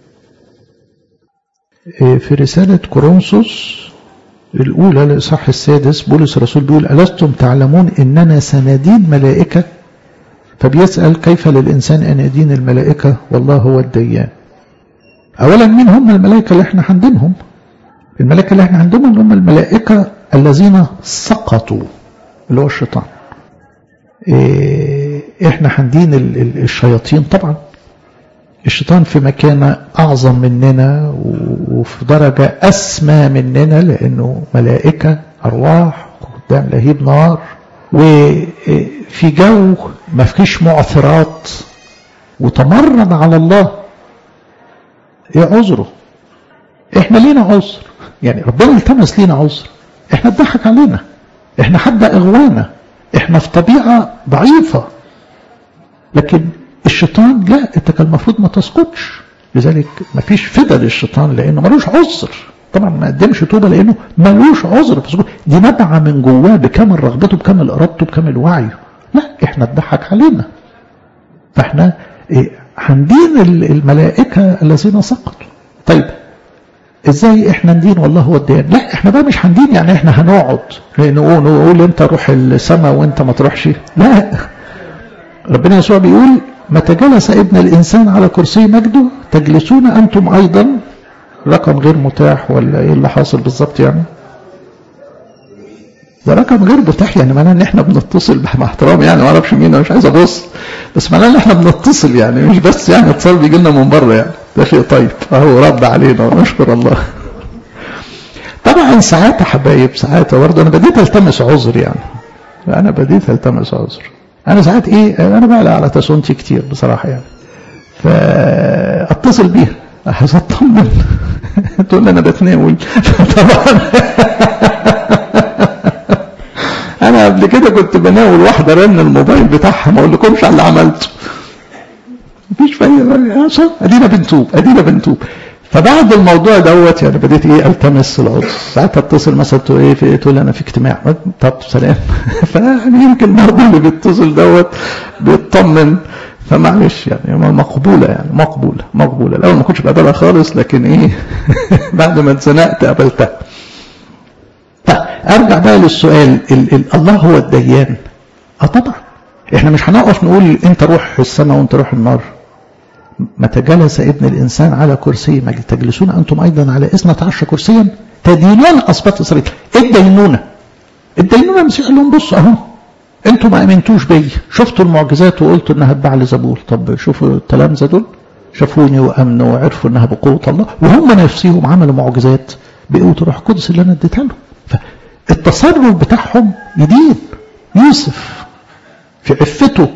في رسالة كورنثوس الأولى الإصحاح السادس بولس الرسول بيقول ألستم تعلمون إننا سنادين ملائكة فبيسأل كيف للإنسان أن يدين الملائكة والله هو الديان أولا مين هم الملائكة اللي احنا عندهم الملائكة اللي احنا عندهم هم الملائكة الذين سقطوا اللي هو الشيطان احنا هندين الشياطين طبعا الشيطان في مكانة أعظم مننا وفي درجة أسمى مننا لأنه ملائكة أرواح قدام لهيب نار وفي جو ما فيش معثرات وتمرد على الله ايه عذره احنا لينا عذر يعني ربنا التمس لينا عذر احنا اتضحك علينا احنا حد اغوانا احنا في طبيعة ضعيفة لكن الشيطان لا انت كان المفروض ما تسقطش لذلك ما فيش فدا للشيطان لانه ملوش عذر طبعا ما قدمش توبه لانه ملوش عذر في سقوط دي نبعه من جواه بكامل رغبته بكامل ارادته بكامل وعيه لا احنا اتضحك علينا فاحنا إيه هندين الملائكه الذين سقطوا طيب ازاي احنا ندين والله هو الديان لا احنا بقى مش هندين يعني احنا هنقعد نقول نقول انت روح السماء وانت ما تروحش لا ربنا يسوع بيقول متى جلس ابن الانسان على كرسي مجده تجلسون انتم ايضا رقم غير متاح ولا ايه اللي حاصل بالظبط يعني ده رقم غير متاح يعني معناه ان احنا بنتصل مع احترامي يعني ما اعرفش مين انا مش عايز ابص بس معناه ان احنا بنتصل يعني مش بس يعني اتصال بيجي لنا من بره يعني ده شيء طيب اهو رد علينا ونشكر الله طبعا ساعات يا حبايب ساعات برضه انا بديت التمس عذر يعني انا بديت التمس عذر انا ساعات ايه انا بقلق على تسونتي كتير بصراحه يعني فاتصل بيها عايز اطمن تقول لي انا بتناول طبعا انا قبل كده كنت بناول واحده رن الموبايل بتاعها ما اقولكمش على اللي عملته مفيش فايده ادينا بنتوب ادينا بنتوب فبعد الموضوع دوت يعني بديت ايه التمس العذر ساعات اتصل مثلا تقول ايه في ايه تقول انا في اجتماع طب سلام فيعني يمكن برضه اللي بيتصل دوت بيطمن فمعلش يعني مقبولة يعني مقبولة مقبولة الأول ما كنتش بقبلها خالص لكن إيه بعد ما اتزنقت قبلتها فأرجع بقى للسؤال ال ال الله هو الديان اه طبعا احنا مش هنقف نقول انت روح السماء وانت روح النار متى جلس ابن الانسان على كرسي مجد تجلسون انتم ايضا على اثنة عشر كرسيا تدينون اسباط اسرائيل ايه الدينونه؟ الدينونه المسيح قال لهم بصوا اهو انتوا ما امنتوش بيا شفتوا المعجزات وقلتوا انها اتباع لزبول طب شوفوا التلامذه دول شافوني وامنوا وعرفوا انها بقوه الله وهم نفسهم عملوا معجزات بقوه الروح القدس اللي انا اديتها لهم فالتصرف بتاعهم يدين يوسف في عفته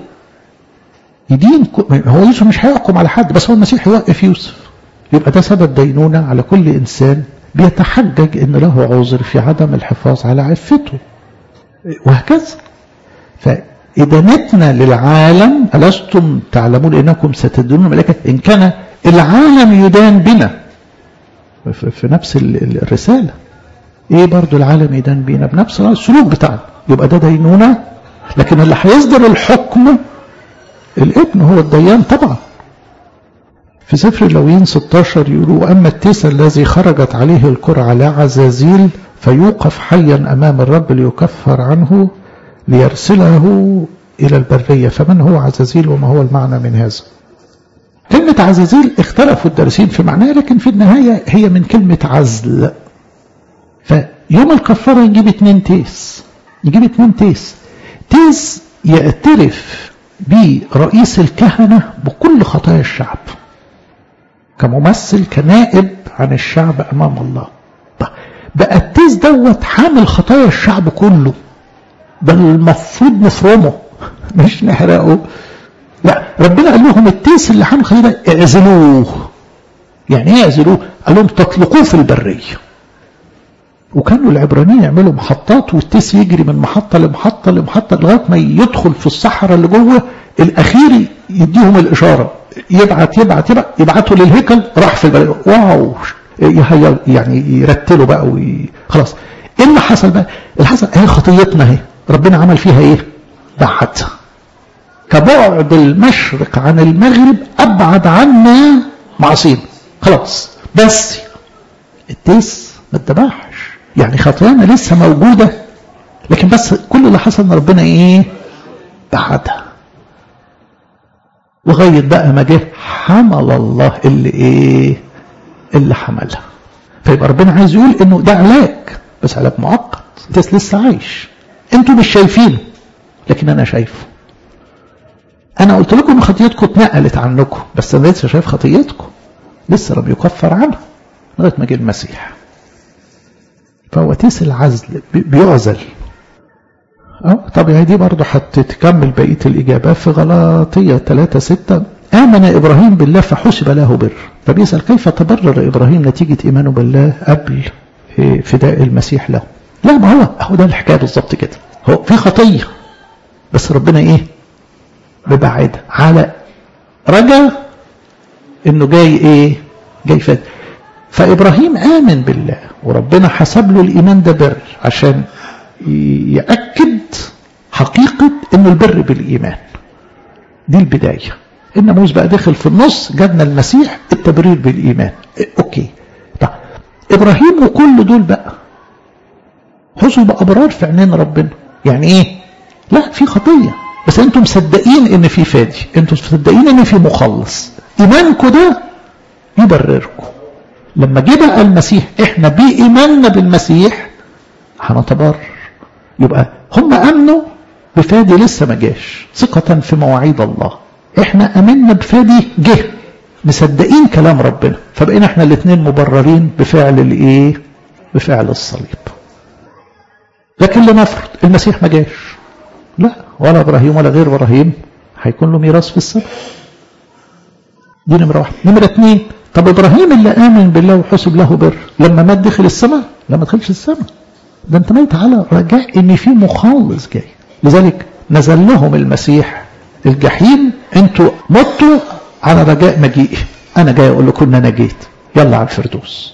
يدين هو يوسف مش هيحكم على حد بس هو المسيح يوقف يوسف يبقى ده سبب دينونة على كل إنسان بيتحجج إن له عذر في عدم الحفاظ على عفته وهكذا فإدانتنا للعالم ألستم تعلمون إنكم ستدينون الملائكة إن كان العالم يدان بنا في نفس الرسالة إيه برضو العالم يدان بنا بنفس السلوك بتاعنا يبقى ده دينونة لكن اللي هيصدر الحكم الابن هو الديان طبعا في سفر اللويين 16 يقولوا أما التيس الذي خرجت عليه القرعة لعزازيل فيوقف حيا أمام الرب ليكفر عنه ليرسله إلى البرية فمن هو عزازيل وما هو المعنى من هذا كلمة عزازيل اختلفوا الدارسين في معناها لكن في النهاية هي من كلمة عزل فيوم الكفارة نجيب اتنين تيس نجيب اتنين تيس تيس يعترف برئيس الكهنة بكل خطايا الشعب كممثل كنائب عن الشعب أمام الله بقى التيس دوت حامل خطايا الشعب كله بل المفروض نفرمه مش نحرقه لا ربنا قال لهم التيس اللي حامل خطايا ده اعزلوه يعني ايه اعزلوه قال لهم تطلقوه في البريه وكانوا العبرانيين يعملوا محطات والتيس يجري من محطة لمحطة لمحطة لغاية ما يدخل في الصحراء اللي جوه الأخير يديهم الإشارة يبعت يبعت يبعت يبعتوا للهيكل راح في البلد واو يعني يرتلوا بقى وي... خلاص ايه اللي حصل بقى؟ اللي حصل هي خطيتنا اهي ربنا عمل فيها ايه؟ بعد كبعد المشرق عن المغرب ابعد عنا معصينا خلاص بس التيس ما اتذبحش يعني خطايانا لسه موجودة لكن بس كل اللي حصل ان ربنا ايه بعدها لغاية بقى ما جه حمل الله اللي ايه اللي حملها فيبقى ربنا عايز يقول انه ده علاج بس علاج معقد انت لسه عايش انتوا مش شايفينه لكن انا شايفه انا قلت لكم ان خطيتكم اتنقلت عنكم بس انا لسه شايف خطيتكم لسه لم يكفر عنها لغايه ما جه المسيح فهو تيس العزل بيعزل اه طب هي دي برضه هتتكمل بقيه الاجابات في غلاطيه 3 6 امن ابراهيم بالله فحسب له بر فبيسال كيف تبرر ابراهيم نتيجه ايمانه بالله قبل فداء المسيح له لا ما هو هو ده الحكايه بالظبط كده هو في خطيه بس ربنا ايه ببعد على رجا انه جاي ايه جاي فد فابراهيم امن بالله وربنا حسب له الايمان ده بر عشان ياكد حقيقه انه البر بالايمان دي البدايه الناموس بقى دخل في النص جابنا المسيح التبرير بالايمان اوكي طيب ابراهيم وكل دول بقى حسب ابرار في عينين ربنا يعني ايه لا في خطيه بس انتم مصدقين ان في فادي انتم مصدقين ان في مخلص ايمانكم ده يبرركم لما جه بقى المسيح احنا بايماننا بالمسيح هنتبرر يبقى هم امنوا بفادي لسه ما جاش ثقة في مواعيد الله احنا امنا بفادي جه مصدقين كلام ربنا فبقينا احنا الاثنين مبررين بفعل الايه بفعل الصليب لكن لنفرض المسيح ما جاش لا ولا ابراهيم ولا غير ابراهيم هيكون له ميراث في السماء دي نمره واحد نمره اثنين طب ابراهيم اللي امن بالله وحسب له بر لما مات دخل السماء لا ما دخلش السماء ده انت ميت على رجاء ان في مخلص جاي لذلك نزل لهم المسيح الجحيم انتوا متوا على رجاء مجيئي انا جاي اقول لكم ان انا جيت يلا على الفردوس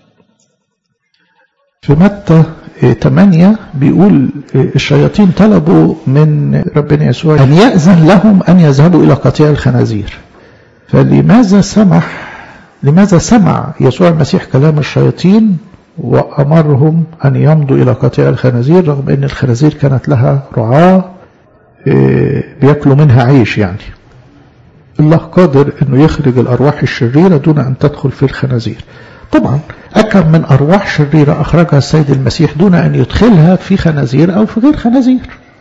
في متى 8 بيقول الشياطين طلبوا من ربنا يسوع أن يأذن لهم أن يذهبوا إلى قطيع الخنازير فلماذا سمح لماذا سمع يسوع المسيح كلام الشياطين وأمرهم أن يمضوا إلى قطيع الخنازير رغم أن الخنازير كانت لها رعاة بياكلوا منها عيش يعني الله قادر أنه يخرج الأرواح الشريرة دون أن تدخل في الخنازير طبعا أكم من أرواح شريرة أخرجها السيد المسيح دون أن يدخلها في خنازير أو في غير خنازير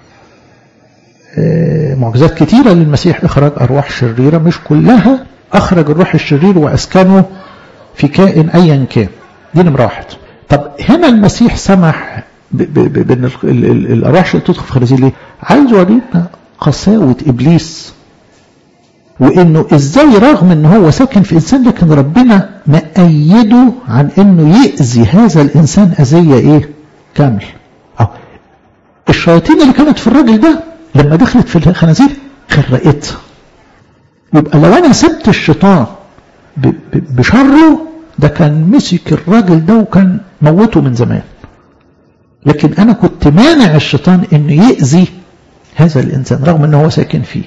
معجزات كتيرة للمسيح إخراج أرواح شريرة مش كلها أخرج الروح الشرير وأسكنه في كائن أيا كان دي نمرة واحد طب هنا المسيح سمح بأن الأرواح الشريرة تدخل في خنازير ليه؟ عايز يورينا قساوة إبليس وانه ازاي رغم ان هو ساكن في انسان لكن ربنا مأيده عن انه يأذي هذا الانسان اذية ايه كامل أو الشياطين اللي كانت في الراجل ده لما دخلت في الخنازير خرقتها يبقى لو انا سبت الشيطان بشره ده كان مسك الراجل ده وكان موته من زمان لكن انا كنت مانع الشيطان انه يأذي هذا الانسان رغم انه هو ساكن فيه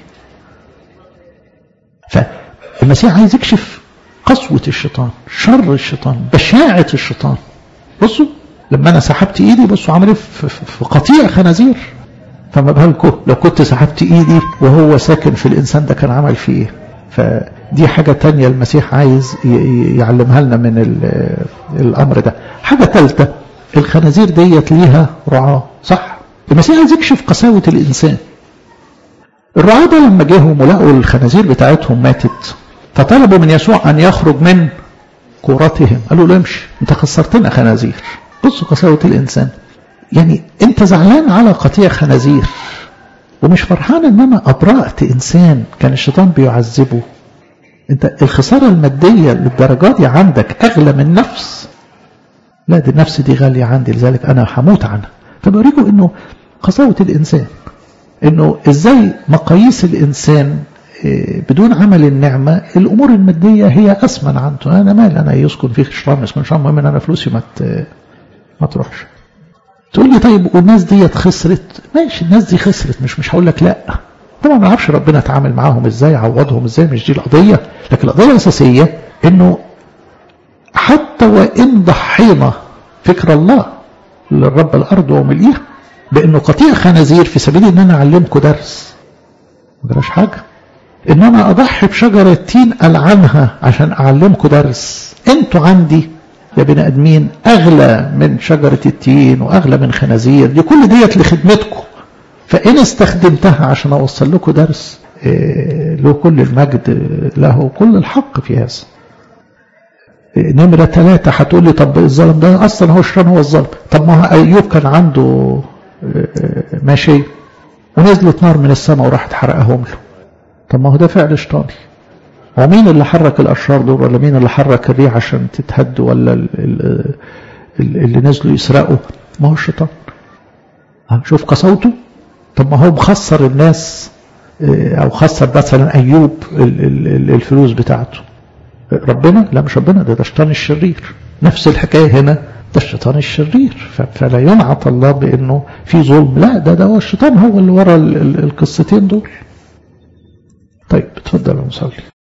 فالمسيح عايز يكشف قسوة الشيطان شر الشيطان بشاعة الشيطان بصوا لما انا سحبت ايدي بصوا عمل في قطيع خنازير فما بالكم لو كنت سحبت ايدي وهو ساكن في الانسان ده كان عمل فيه ايه فدي حاجة تانية المسيح عايز يعلمها لنا من الامر ده حاجة ثالثة الخنازير ديت ليها رعاة صح المسيح عايز يكشف قساوة الانسان الرعاة ده لما جاهم ولقوا الخنازير بتاعتهم ماتت فطلبوا من يسوع أن يخرج من كورتهم قالوا له امشي انت خسرتنا خنازير بصوا قساوة الإنسان يعني انت زعلان على قطيع خنازير ومش فرحان ان انا ابرأت انسان كان الشيطان بيعذبه انت الخسارة المادية للدرجة دي عندك اغلى من نفس لا دي النفس دي غالية عندي لذلك انا هموت عنها فبوريكم انه قساوة الانسان انه ازاي مقاييس الانسان بدون عمل النعمة الامور المادية هي اسمن عنده انا مال انا يسكن فيه شرام يسكن شرام المهم ان انا فلوسي ما ما تروحش تقول لي طيب والناس ديت خسرت ماشي الناس دي خسرت مش مش هقول لك لا طبعا ما اعرفش ربنا اتعامل معاهم ازاي عوضهم ازاي مش دي القضية لكن القضية الاساسية انه حتى وان ضحينا فكر الله للرب الارض وملئها بانه قطيع خنازير في سبيل ان انا اعلمكم درس ما جراش حاجه ان انا اضحي بشجره تين العنها عشان اعلمكم درس انتوا عندي يا بني ادمين اغلى من شجره التين واغلى من خنازير دي كل ديت لخدمتكم فان استخدمتها عشان اوصل لكم درس له كل المجد له كل الحق في هذا نمرة ثلاثة هتقول لي طب الظلم ده أصلا هو الشيطان هو الظلم طب ما أيوب كان عنده ماشي ونزلت نار من السماء وراحت حرقهم له طب ما هو ده فعل شيطاني هو مين اللي حرك الأشرار دول ولا مين اللي حرك الريح عشان تتهد ولا اللي نزلوا يسرقوا ما هو الشيطان شوف قسوته طب ما هو مخسر الناس او خسر مثلا ايوب الفلوس بتاعته ربنا لا مش ربنا ده ده الشيطان الشرير نفس الحكايه هنا ده الشيطان الشرير فلا ينعط الله بانه في ظلم لا ده ده هو الشيطان هو اللي ورا القصتين دول طيب اتفضل يا مصلي